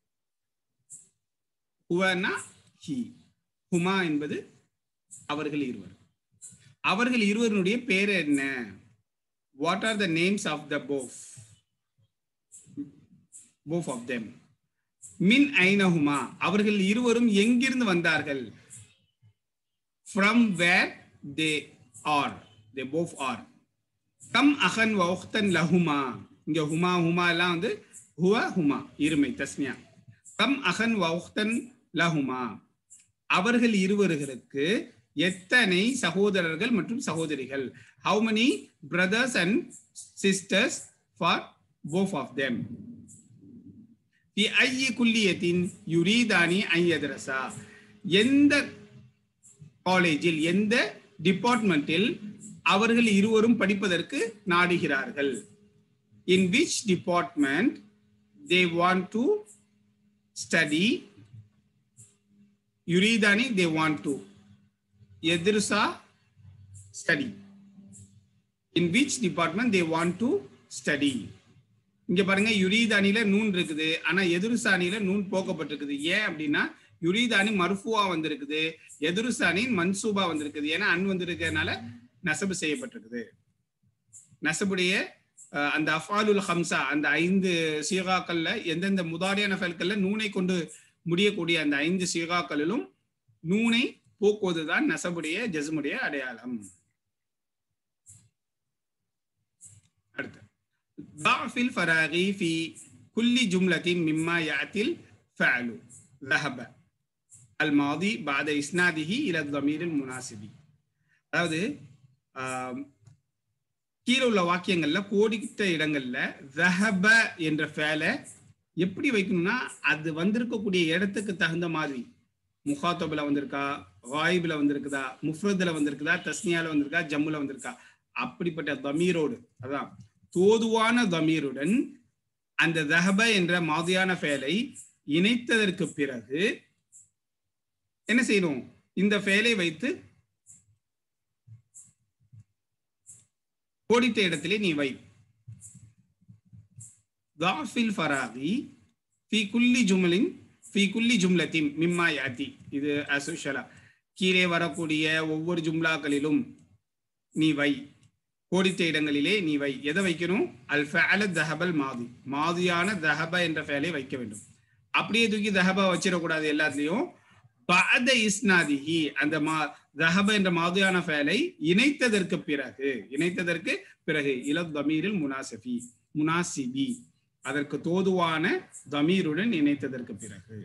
[SPEAKER 1] ஹுவனா ஹி ஹுமா என்பது அவர்கள் இருவர் அவர்கள் இருவருடைய பேர் என்ன what are the names of the both both of them மின் ஐனஹுமா அவர்கள் இருவரும் எங்கிருந்து வந்தார்கள் from where they are they both are come அகன் வௌக்தன் லஹுமா இங்க ஹுமா ஹுமா எல்லாம் வந்து ஹுவ ஹுமா இருமை தஸ்மியா கம் அகன் வௌக்தன் லஹுமா அவர்கள் இருவர்களுக்கு எத்தனை சகோதரர்கள் மற்றும் சகோதரிகள் how many brothers and sisters for both of them في أي كلية يريدان أن يدرسا எந்த காலேஜில் எந்த டிபார்ட்மெண்டில் அவர்கள் இருவரும் படிப்பதற்கு நாடுகிறார்கள் in which department they want to study யுரீதானி தே வாண்ட் டு எதிர்சா study in which department they want to study இங்க பாருங்க யுரீதானில நூன் இருக்குது ஆனா எதிர்சானியில நூன் போக்கப்பட்டிருக்குது ஏன் அப்படின்னா யுரீதானி மர்ஃபுவா வந்திருக்குது எதிர்சானி மன்சூபா வந்திருக்குது ஏன்னா அன் வந்திருக்கிறதுனால நசபு செய்யப்பட்டிருக்குது நசபுடைய அஹ், அந்த அஃபாலுல் ஹம்சா அந்த ஐந்து சீகாக்கள்ல எந்தெந்த முதாரியான ஃபெல்கள்ல நூனை கொண்டு முடியக்கூடிய அந்த ஐந்து சீகாக்களிலும் நூனை போக்குவதுதான் நசபுடைய ஜஸ்முடைய அடையாளம் அடுத்து ضعف الفراغ في كل جملة مما يأتي الفعل ذهب الماضي بعد إسناده إلى الضمير المناسب அதாவது ஆம், கீழே உள்ள வாக்கியங்கள்ல கோடிட்ட இடங்கள்ல ரஹப என்ற ஃபேலை எப்படி வைக்கணும்னா அது வந்திருக்கக்கூடிய இடத்துக்கு தகுந்த மாதிரி முகாத்தபில் வந்திருக்கா வாயிபில் வந்திருக்குதா முஃப்ரதுல வந்திருக்குதா தஸ்னியால வந்திருக்கா ஜம்முல வந்திருக்கா அப்படிப்பட்ட தமீரோடு அதான் தோதுவான தமீருடன் அந்த தஹப என்ற மாதியான ஃபேலை இணைத்ததற்கு பிறகு என்ன செய்யணும் இந்த ஃபேலை வைத்து கோடித்த இடத்திலே நீ வை தாஃபில் ஃபராகி ஃபி குல்லி ஜுமலின் ஃபி குல்லி ஜும்லத்தின் மிம்மா யாத்தி இது அசுஷலா கீழே வரக்கூடிய ஒவ்வொரு ஜும்லாக்களிலும் நீ வை கோடித்த இடங்களிலே நீ வை எதை வைக்கணும் அல் ஃபஅல தஹபல் மாதி மாதியான தஹப என்ற ஃபேலை வைக்க வேண்டும் அப்படியே தூக்கி தஹபா வச்சிடக்கூடாது எல்லாத்துலயும் பஅத இஸ்னாதிஹி அந்த மா தஹப என்ற மாதியான ஃபேலை இணைத்ததற்கு பிறகு இணைத்ததற்கு பிறகு இல தமீரில் முனாசபி முனாசிபி அதற்கு தோதுவான தமீருடன் இணைத்ததற்கு பிறகு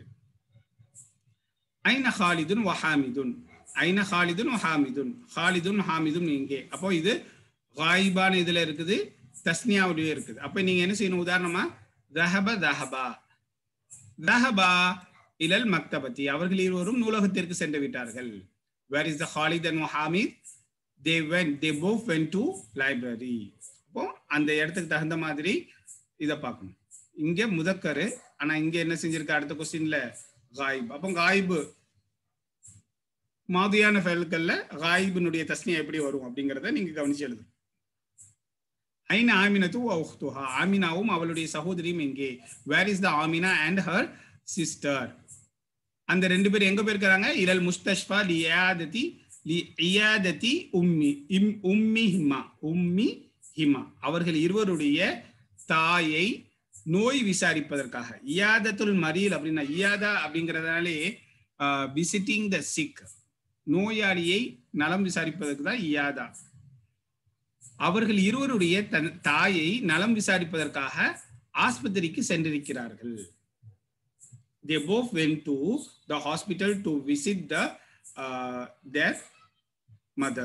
[SPEAKER 1] ஐன ஹாலிதுன் வஹாமிதுன் ஐன ஹாலிதுன் வஹாமிதுன் ஹாலிதுன் ஹாமிதுன் இங்கே அப்போ இது காயிபான இதுல இருக்குது தஸ்னியாவுடைய இருக்குது அப்ப நீங்க என்ன செய்யணும் உதாரணமா தஹப தஹபா தஹபா இலல் மக்தபத்தி அவர்கள் இருவரும் நூலகத்திற்கு சென்று விட்டார்கள் where is the Khalid and Hamid they went they both went to library அப்போ அந்த இடத்துக்கு தகுந்த மாதிரி இதை பார்க்கணும் இங்க முதக்கரு ஆனா இங்க என்ன செஞ்சிருக்க அடுத்த கொஸ்டின்ல காயிப் அப்போ காயிபு மாதியான ஃபெயல்கள்ல காயிபினுடைய தஸ்னியா எப்படி வரும் அப்படிங்கிறத நீங்க கவனிச்சு எழுது ஐன ஆமினத்து உஹ்துஹா ஆமினாவும் அவளுடைய சகோதரியும் எங்கே where is the Amina and her sister அந்த ரெண்டு பேரும் எங்க போயிருக்கிறாங்க இலல் முஸ்தஷ்பா லி இயாததி லி இயாததி உம்மி இம் உம்மி ஹிமா உம்மி ஹிமா அவர்கள் இருவருடைய தாயை நோய் விசாரிப்பதற்காக இயாதத்துல் மரீல் அப்படின்னா இயாதா அப்படிங்கிறதுனாலே விசிட்டிங் த சிக் நோயாளியை நலம் விசாரிப்பதற்கு தான் இயாதா அவர்கள் இருவருடைய தன் தாயை நலம் விசாரிப்பதற்காக ஆஸ்பத்திரிக்கு சென்றிருக்கிறார்கள் they both went to the hospital to visit the uh, their mother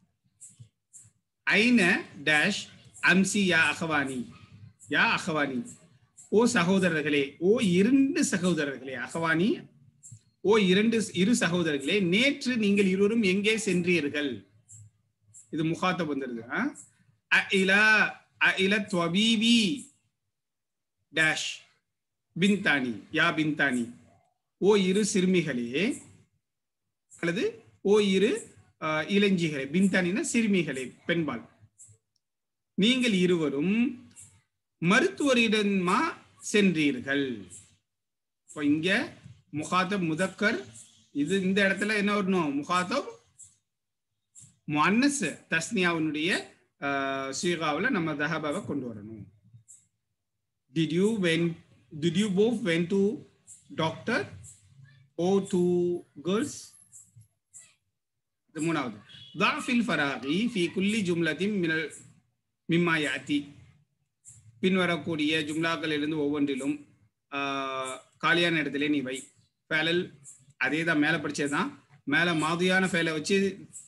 [SPEAKER 1] ஐன டேஷ் அம்சி யா அகவானி யா அகவானி ஓ சகோதரர்களே ஓ இரண்டு சகோதரர்களே அகவானி ஓ இரண்டு இரு சகோதரர்களே நேற்று நீங்கள் இருவரும் எங்கே சென்றீர்கள் இது முகாத்தப் வந்துருது அஇலா அஇல துவபீபி டேஷ் பின்தானி யா பின்தானி ஓ இரு சிறுமிகளே அல்லது ஓ இரு இளஞ்சிகளே பின்தானினா சிறுமிகளே பெண்பால் நீங்கள் இருவரும் மருத்துவரிடமா சென்றீர்கள் இப்போ இங்க முகாத்தப் முதக்கர் இது இந்த இடத்துல என்ன வரணும் முகாத்தப் முன்னஸ் தஸ்னியாவினுடைய சீகாவில் நம்ம தஹபாவை கொண்டு வரணும் did you went did you both went to doctor or to girls the மூணாவது ضعف الفراغ في كل جملة من مما يأتي பின்வரக்கூடிய ஜும்லாக்களிலிருந்து ஒவ்வொன்றிலும் காலியான இடத்துல நீ வை ஃபேலல் அதே தான் மேலே படிச்சது தான் மேலே மாதியான ஃபேலை வச்சு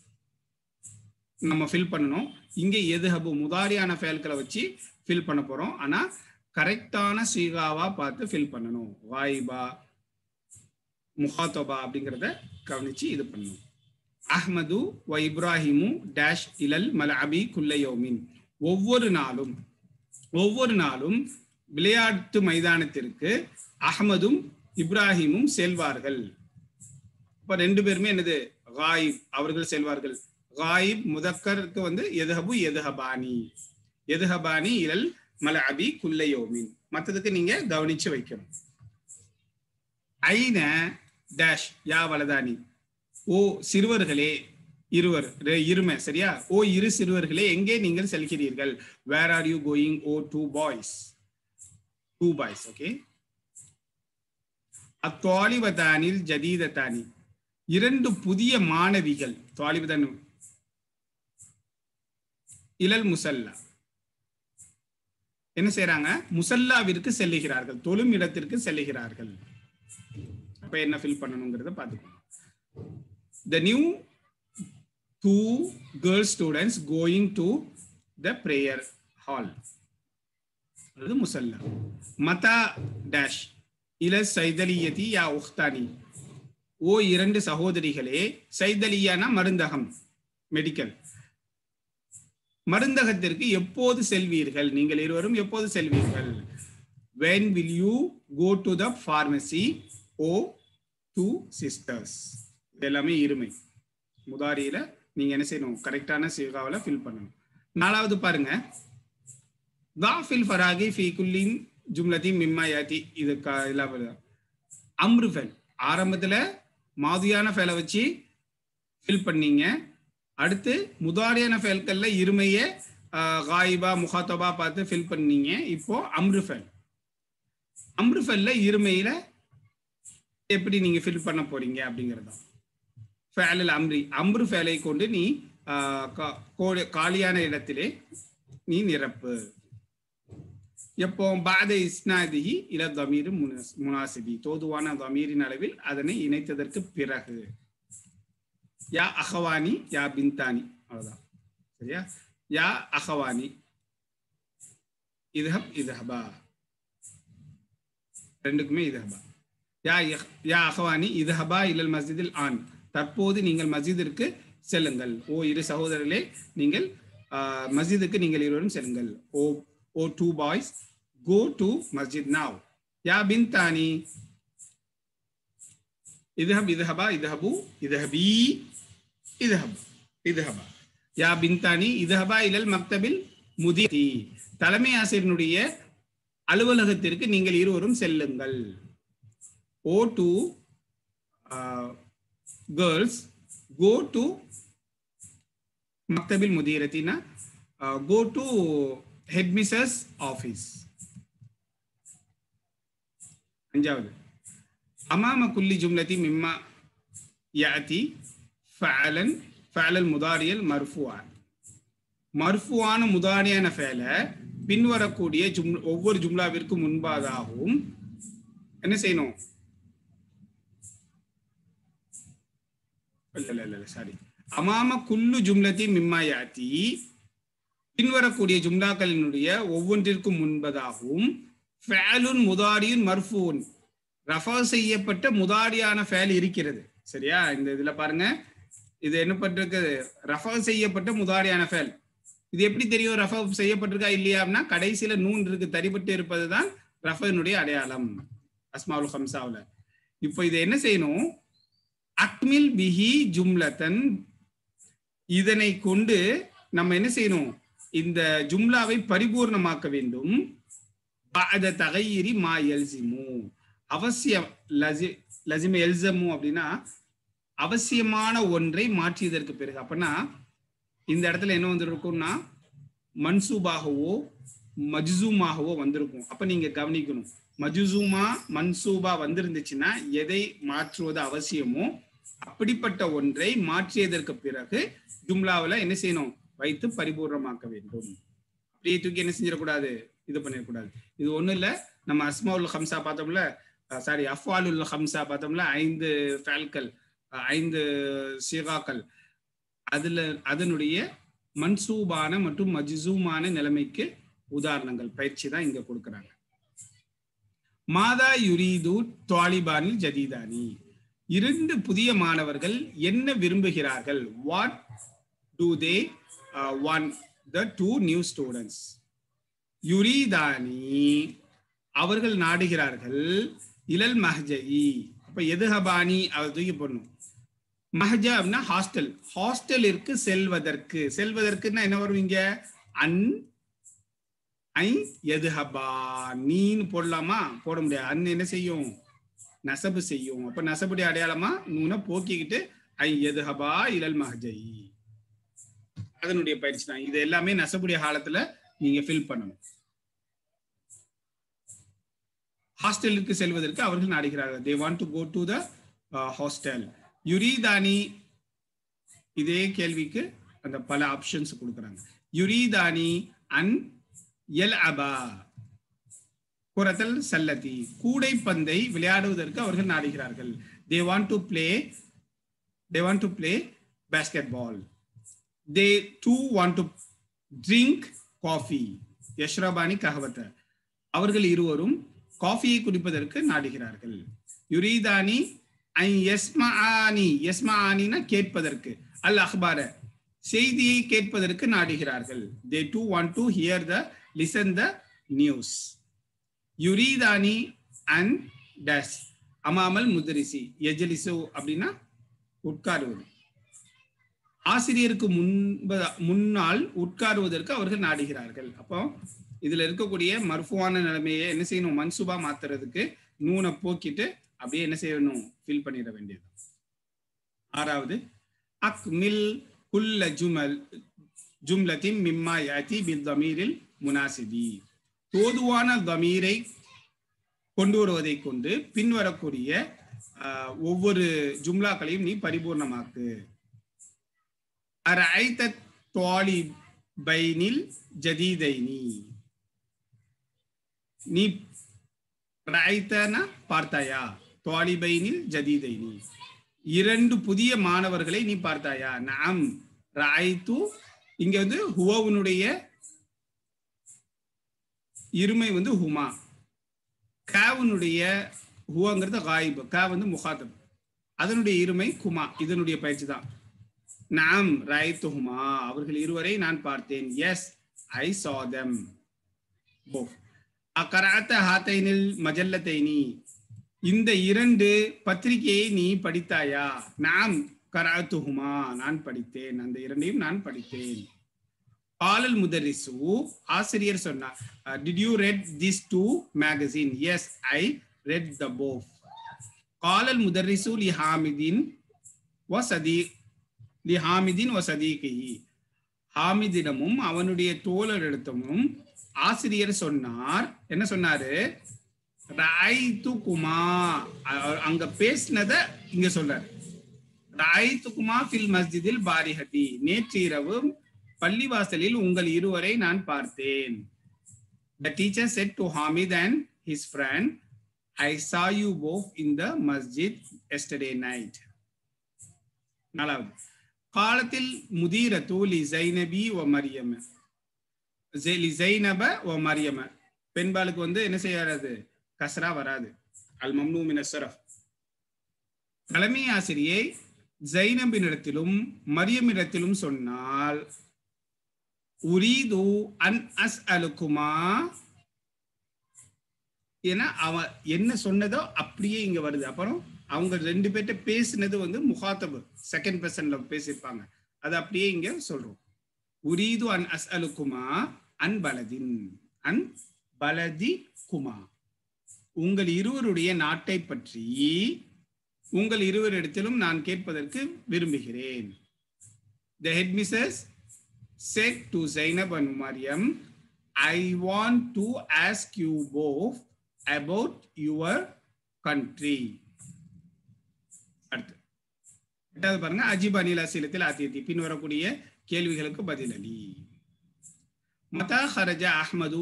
[SPEAKER 1] நம்ம ஃபில் பண்ணணும் இங்கே எதுஹபு முதாரியான ஃபேல்களை வச்சு ஃபில் பண்ண போகிறோம் ஆனால் கரெக்டான சீகாவா பார்த்து ஃபில் பண்ணணும் வாய்பா முஹாத்தோபா அப்படிங்கிறத கவனிச்சு இது பண்ணணும் அஹ்மது வ இப்ராஹிமு டேஷ் இலல் மல் அபி குல்லையோமின் ஒவ்வொரு நாளும் ஒவ்வொரு நாளும் விளையாட்டு மைதானத்திற்கு அஹமதும் இப்ராஹிமும் செல்வார்கள் இப்ப ரெண்டு பேருமே என்னது காயிப் அவர்கள் செல்வார்கள் காயிப் முதக்கருக்கு வந்து எதுஹபு எதுஹபானி எதுஹபானி இலல் மல அபி குல்லையோமின் மற்றதுக்கு நீங்க கவனிச்சு வைக்கணும் ஐன டேஷ் யா வலதானி ஓ சிறுவர்களே இருவர் இருமை சரியா ஓ இரு சிறுவர்களே எங்கே நீங்கள் செல்கிறீர்கள் where are you going O two boys two boys okay அத்வாலிபதானில் ஜதீதத்தானி இரண்டு புதிய மாணவிகள் துவாலிபதான் இலல் முசல்லா என்ன செய்யறாங்க முசல்லாவிற்கு செல்லுகிறார்கள் தொழும் இடத்திற்கு செல்லுகிறார்கள் அப்ப என்ன ஃபில் பண்ணணுங்கிறத பார்த்துக்கோங்க the new two girl students going to the prayer hall அது முசல்லா மதா டேஷ் இல சைதலியதி யா உக்தானி ஓ இரண்டு சகோதரிகளே சைதலியானா மருந்தகம் மெடிக்கல் மருந்தகத்திற்கு எப்போது செல்வீர்கள் நீங்கள் இருவரும் எப்போது செல்வீர்கள் when will you go to the pharmacy O two sisters இது எல்லாமே இருமை முதாரியில நீங்க என்ன செய்யணும் கரெக்டான சீகாவில் ஃபில் பண்ணணும் நாலாவது பாருங்க தாஃபில் ஃபராகி ஃபி குல்லின் ஜும்லதி மிம்மா யாத்தி இது க- இதெல்லாம் வருது. அம்ரு ஃபெல் ஆரம்பத்துல மாதியான ஃபேலை வச்சு ஃபில் பண்ணீங்க அடுத்து முதாரியான ஃபேல்கள்ல இருமைய காயிபா முகாத்தபா பார்த்து ஃபில் பண்ணீங்க இப்போ அம்ரு ஃபெல் அம்ரு ஃபெல்ல இருமையில எப்படி நீங்க ஃபில் பண்ண போறீங்க அப்படிங்கிறது தான் ஃபேலில் அம்ரி அம்ரு ஃபேலை கொண்டு நீ ஆஹ், கா- கோடி- காலியான இடத்திலே நீ நிரப்பு எப்போ பாத இஸ்னாதிஹி இல தமீர் முனாசிபி தோதுவான தமீரின் அளவில் அதனை இணைத்ததற்கு பிறகு யா அகவானி யா பின்தானி அவ்வளவுதான் சரியா யா அகவானி இதுஹப் இதுஹபா ரெண்டுக்குமே இதுஹபா யா இஹ்- யா அகவானி இதுஹபா இல்லல் மஸ்ஜிதில் ஆன் தற்போது நீங்கள் மஸ்ஜிதிற்கு செல்லுங்கள் ஓ இரு சகோதரர்களே நீங்கள் ஆஹ், மஸ்ஜிதுக்கு நீங்கள் இருவரும் செல்லுங்கள் O O two boys go to masjid now யா பின்தானி اذهب اذهبا اذهبوا اذهبي اذهب اذهبا யா பின்தானி இதஹபா இலல் மக்தபில் முதிதி தலைமை ஆசிரியனுடைய அலுவலகத்திற்கு நீங்கள் இருவரும் செல்லுங்கள் O two girls go to மக்தபில் முதிரத்தினா go to headmistress office அஞ்சாவது أمام كل جملة مما يأتي فعلا فعل المضارع المرفوع மர்ஃபுவான முதாரியான ஃபேல பின்வரக்கூடிய ஜும் ஒவ்வொரு ஜும்லாவிற்கு முன்பாதாகவும் என்ன செய்யணும் இல்ல இல்ல இல்ல சாரி அமாம குல்லு ஜும்லத்தி மிம்மா யாத்தி பின்வரக்கூடிய ஜும்லாக்களினுடைய ஒவ்வொன்றிற்கும் முன்பதாகவும் ஃபேலுன் முதாரியுன் மர்ஃபூன் ரஃபா செய்யப்பட்ட முதாரியான ஃபேல் இருக்கிறது சரியா இந்த இதுல பாருங்க இது என்ன பட்டிருக்கு ரஃபா செய்யப்பட்ட முதாரியான ஃபேல் இது எப்படி தெரியும் ரஃபா செய்யப்பட்டிருக்கா இல்லையா அப்படின்னா கடைசியில நூன் இருக்கு தரிபட்டு இருப்பதுதான் ரஃபனுடைய அடையாளம் அஸ்மாவுல் ஹம்சாவுல இப்போ இதை என்ன செய்யணும் அக்மில் பிஹி ஜும்லத்தன் இதனை கொண்டு நம்ம என்ன செய்யணும் இந்த ஜும்லாவை பரிபூர்ணமாக்க வேண்டும் பாத தகையிரி மா எல்சிமு அவசியம் லசி லசிம எல்சமு அப்படின்னா அவசியமான ஒன்றை மாற்றியதற்கு பிறகு அப்படின்னா இந்த இடத்துல என்ன வந்திருக்கும்னா மன்சூபாகவோ மஜ்சூமாகவோ வந்திருக்கும் அப்ப நீங்க கவனிக்கணும் மஜ்சூமா மன்சூபா வந்திருந்துச்சுன்னா எதை மாற்றுவது அவசியமோ அப்படிப்பட்ட ஒன்றை மாற்றியதற்கு பிறகு ஜும்லாவில் என்ன செய்யணும் வைத்து பரிபூர்ணமாக்க வேண்டும் அப்படியே தூக்கி என்ன செஞ்சிடக்கூடாது இது பண்ணிடக்கூடாது இது ஒண்ணும் இல்ல நம்ம அஸ்மாவுல் ஹம்சா பார்த்தோம்ல சாரி அஃபாலுல் ஹம்சா பார்த்தோம்ல ஐந்து ஃபேல்கள் அஹ், ஐந்து சிகாக்கள் அதுல அதனுடைய மன்சூபான மற்றும் மஜ்சூமான நிலைமைக்கு உதாரணங்கள் பயிற்சி தான் இங்க கொடுக்கறாங்க மாதா யுரீது தாலிபானில் ஜதீதானி இரண்டு புதிய மாணவர்கள் என்ன விரும்புகிறார்கள் what do they want the two new students யுரீதானி அவர்கள் நாடுகிறார்கள் இலல் மஹஜஇ அப்ப எதுஹபானி அதை தூக்கி போடணும் மஹஜ அப்படின்னா ஹாஸ்டல் ஹாஸ்டலிற்கு செல்வதற்கு செல்வதற்குன்னா என்ன வரும் இங்க அன் ஐ எதுஹபா நீன்னு போடலாமா போட முடியாது அன் என்ன செய்யும் நசபு செய்யும் அப்ப நசபுடைய அடையாளமா நூனை போக்கிக்கிட்டு ஐ எதுஹபா இலல் மஹஜை அதனுடைய பயிற்சி தான் இது எல்லாமே நசபுடைய காலத்துல நீங்க ஃபில் பண்ணணும் ஹாஸ்டலுக்கு செல்வதற்கு அவர்கள் நாடுகிறார்கள் they want to go to the hostel யுரீதானி இதே கேள்விக்கு அந்த பல ஆப்ஷன்ஸ் கொடுக்குறாங்க யுரீதானி அன் எல் அபா குரத்தல் சல்லதி கூடைப்பந்தை விளையாடுவதற்கு அவர்கள் நாடுகிறார்கள் they want to play they want to play basketball they two want to drink coffee யஷ்ரபானி கஹவத்த அவர்கள் இருவரும் காஃபியை குடிப்பதற்கு நாடுகிறார்கள் யுரீதானி ஐ எஸ்மானி எஸ்மானினா கேட்பதற்கு அல் அஹ்பார செய்தியை கேட்பதற்கு நாடுகிறார்கள் they two want to hear the listen the news யுரீதானி அண்ட் டேஷ் அமாமல் முதரிசி எஜலிசு அப்படின்னா உட்காருவது ஆசிரியருக்கு முன்ப முன்னால் உட்காருவதற்கு அவர்கள் நாடுகிறார்கள் அப்போ இதுல இருக்கக்கூடிய மர்ஃபுவான நிலைமையை என்ன செய்யணும் மன்சுபா மாத்துறதுக்கு நூனை போக்கிட்டு அப்படியே என்ன செய்யணும் ஃபில் பண்ணிட வேண்டியது ஆறாவது அக்மில் குல்ல ஜுமல் ஜும்லத்தின் மிம்மா யாத்தி பில் தமீரில் முனாசிபி தோதுவான தமீரை கொண்டு வருவதை கொண்டு பின்வரக்கூடிய ஆஹ், ஒவ்வொரு ஜும்லாக்களையும் நீ பரிபூர்ணமாக்கு அரைத்த துவாலி பைனில் ஜதீதைனி நீ ராய்த்தனா பார்த்தாயா துவாலிபைனில் ஜதீதைனி இரண்டு புதிய மாணவர்களை நீ பார்த்தாயா நாம் ராய்த்து இங்க வந்து ஹுவனுடைய இருமை வந்து ஹுமா காவனுடைய ஹுவங்கிறது காயிபு கா வந்து முகாதப் அதனுடைய இருமை குமா இதனுடைய பயிற்சி தான் நாம் ராய்த்துஹுமா அவர்கள் இருவரை நான் பார்த்தேன் எஸ் ஐ சா them both அக்கராத்த ஹாத்தைனில் மஜல்லத்தைனி இந்த இரண்டு பத்திரிகையை நீ படித்தாயா நாம் கராத்துஹுமா நான் படித்தேன் அந்த இரண்டையும் நான் படித்தேன் பாலல் முதரிசு ஆசிரியர் சொன்னார் did you read this two magazine yes I read the both காலல் முதரிசு லி ஹாமிதின் வசதி லி ஹாமிதின் வசதீகி ஹாமிதிடமும் அவனுடைய தோழரிடத்தமும் ஆசிரியர் சொன்னார் என்ன சொன்னாரு ராய்த்துக்குமா அ- அங்க பேசினத இங்க சொல்றாரு ராய்த்துக்குமா ஃபில் மஸ்ஜிதில் பாரிஹதி நேற்று இரவு பள்ளிவாசலில் உங்கள் இருவரை நான் பார்த்தேன் The teacher said to Hamid and his friend, I saw you both in the masjid yesterday night. நாலாவது காலத்தில் முதீரத்து லி ஜைனபி ஒ மரியம ஜெ- லி ஜைனப ஒ மரியம பெண்பாளுக்கு வந்து என்ன செய்யாது கசரா வராது அல் மம்னூ மின ஸரஃப் தலைமை ஆசிரியை ஜைனபினிடத்திலும் மரியமிடத்திலும் சொன்னால் உரீது அன் அஸ் அலுக்குமா ஏன்னா அவன் என்ன சொன்னதோ அப்படியே இங்க வருது அப்புறம் அவங்க ரெண்டு பேர்ட்ட பேசினது வந்து முகாத்தபு செகண்ட் பர்சன்ல பேசியிருப்பாங்க அது அப்படியே இங்க சொல்றோம் உரீது அன் அஸ் அலுக்குமா அன் பலதின் அன் பலதி குமா உங்கள் இருவருடைய நாட்டை பற்றி உங்கள் இருவரிடத்திலும் நான் கேட்பதற்கு விரும்புகிறேன் The headmistress said to Zainab and Maryam, I want to ask you both about your country. அடுத்து எட்டாவது பாருங்க அஜிப் அனில் அசீலத்தில் ஆத்தியத்தி பின் வரக்கூடிய கேள்விகளுக்கு பதிலளி மதா ஹரஜ அஹ்மது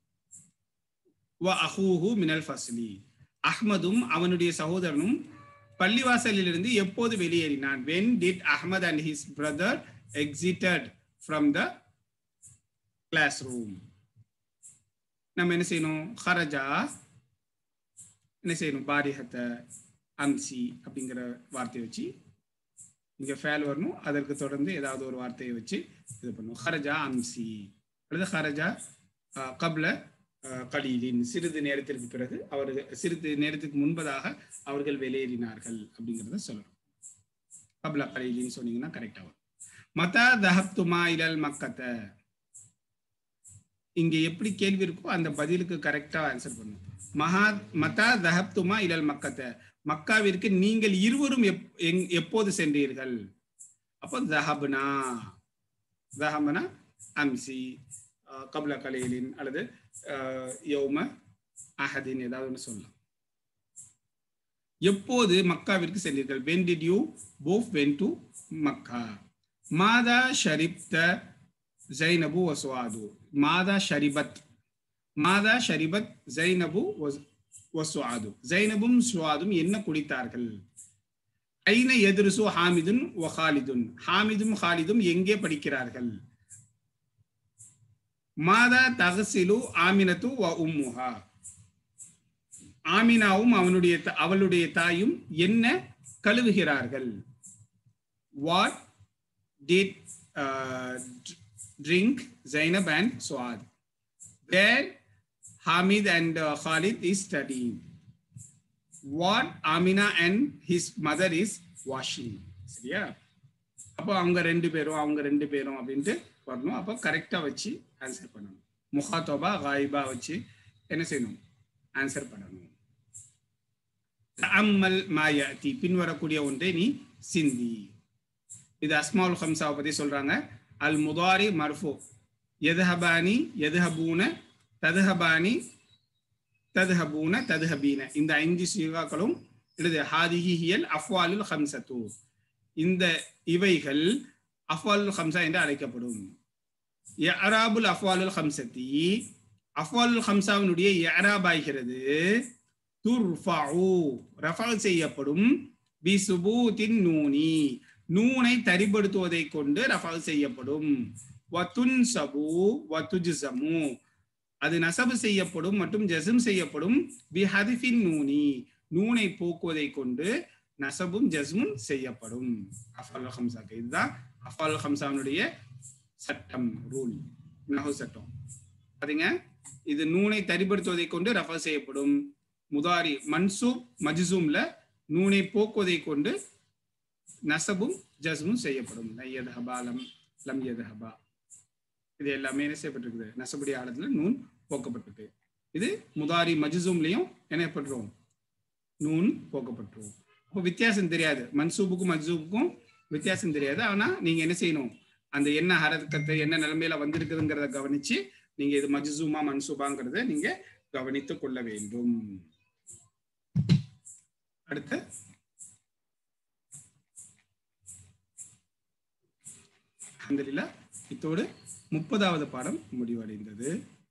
[SPEAKER 1] வ அஹூஹு மினல் ஃபஸ்லி அஹ்மதும் அவனுடைய சகோதரனும் பள்ளிவாசலிலிருந்து எப்போது வெளியேறினான் when did ahmad and his brother exited from the classroom நம்ம என்ன செய்யணும் ஹரஜா என்ன செய்யணும் பாரிஹத்த அம்சி அப்படிங்கிற வார்த்தையை வச்சு இங்க ஃபேல் வரணும் அதற்கு தொடர்ந்து ஏதாவது ஒரு வார்த்தையை வச்சு இது பண்ணும் ஹரஜா அம்சி அல்லது ஹரஜா அஹ், கப்ல அஹ், கலீலின் சிறிது நேரத்திற்கு பிறகு அவர்கள் சிறிது நேரத்துக்கு முன்பதாக அவர்கள் வெளியேறினார்கள் அப்படிங்கிறத சொல்லணும் கப்ல கலீலின்னு சொன்னீங்கன்னா கரெக்டா வரும் மதா தஹப்துமா இலல் மக்கத்த இங்க எப்படி கேள்வி இருக்கோ அந்த பதிலுக்கு கரெக்டா ஆன்சர் பண்ணும் மகா மதா தஹப்துமா இலல் மக்கத்த மக்காவிற்கு நீங்கள் இருவரும் எப்- எங்- எப்போது சென்றீர்கள் அப்போ தஹப்னா தஹப்னா அம்சி அஹ், கப்ல கலீலின் அல்லது அஹ், யௌம அஹதின் ஏதாவது ஒன்று சொல்லலாம் எப்போது மக்காவிற்கு சென்றீர்கள் when did you both went to மக்கா மாதா ஷரிப்த ஜைனபு வசுவாது மாதா ஷரிபத் மாதா ஷரிபத் ஜைனபு வஸ்- வசுவாது ஜைனபும் சுவாதும் என்ன குடித்தார்கள் ஐன எதிர்சு ஹாமிதுன் வ ஹாலிதுன் ஹாமிதும் ஹாலிதும் எங்கே படிக்கிறார்கள் மாதா தகசிலு ஆமினத்து வ உம்முஹா ஆமினாவும் அவனுடைய த- அவளுடைய தாயும் என்ன கழுவுகிறார்கள் what did drink Zainab and Suad where Hamid and uh, Khalid is studying. What Amina and his mother is washing. சரியா அப்போ அவங்க ரெண்டு பேரும் அவங்க ரெண்டு பேரும் அப்படின்ட்டு வரணும் அப்போ கரெக்டாக வச்சு ஆன்சர் பண்ணணும் முகாத்தோபா காயிபா வச்சு என்ன செய்யணும் ஆன்சர் பண்ணணும் அம்மல் மாயாத்தி பின்வரக்கூடிய ஒன்றை நீ சிந்தி இது அஸ்மாவுல் ஹம்சாவை பற்றி சொல்றாங்க அல் முதாரி மர்ஃபு எதுஹபானி எதுஹபூன ததுஹபானி ததுஹபூன ததுஹபீன இந்த ஐந்து சீகாக்களும் எழுது ஹாதிஹி ஹியல் அஃப்வாலுல் ஹம்சத்து இந்த இவைகள் அஃப்வாலுல் ஹம்சா என்று அழைக்கப்படும் யஅராபுல் அஃப்வாலுல் ஹம்சத்தி அஃப்வாலுல் ஹம்சாவினுடைய யஅராப் ஆகிறது துர்ஃபஉ ரஃபா செய்யப்படும் பி சுபூத்தின் நூனி நூனை தரிப்படுத்துவதை கொண்டு ரஃபா செய்யப்படும் வத்துன்சபு வத்துஜ்சமு அது நசபு செய்யப்படும் மற்றும் ஜஸ்ம் செய்யப்படும் பி ஹதிஃபின் நூனி நூனை போக்குவதை கொண்டு நசபும் ஜஸ்மும் செய்யப்படும் அஃபால் ஹம்சாக்கு இதுதான் அஃபால் ஹம்சாவினுடைய சட்டம் ரூல் நஹு சட்டம் பாத்தீங்க இது நூனை தரிப்படுத்துவதை கொண்டு ரஃபா செய்யப்படும் முதாரி மன்சூப் மஜ்சூம்ல நூனை போக்குவதை கொண்டு நசபும் ஜஸ்மும் செய்யப்படும் நையது ஹபா லம் லம் எது ஹபா இது எல்லாமே என்ன செய்யப்பட்டிருக்குது நசபடி ஆழத்துல நூன் போக்கப்பட்டிருக்கு இது முதாரி மஜ்சூம்லயும் என்ன ஏற்பட்டுரும் நூன் போக்கப்பட்டுரும் அப்போ வித்தியாசம் தெரியாது மன்சூபுக்கும் மஜ்சூபுக்கும் வித்தியாசம் தெரியாது ஆனா நீங்க என்ன செய்யணும் அந்த என்ன ஹரக்கத்தை என்ன நிலைமையில வந்திருக்குதுங்கிறத கவனிச்சு நீங்க இது மஜ்சூமா மன்சூபாங்கிறத நீங்க கவனித்துக் கொள்ள வேண்டும் அடுத்து அந்தலில இத்தோடு முப்பதாவது பாடம் முடிவடைந்தது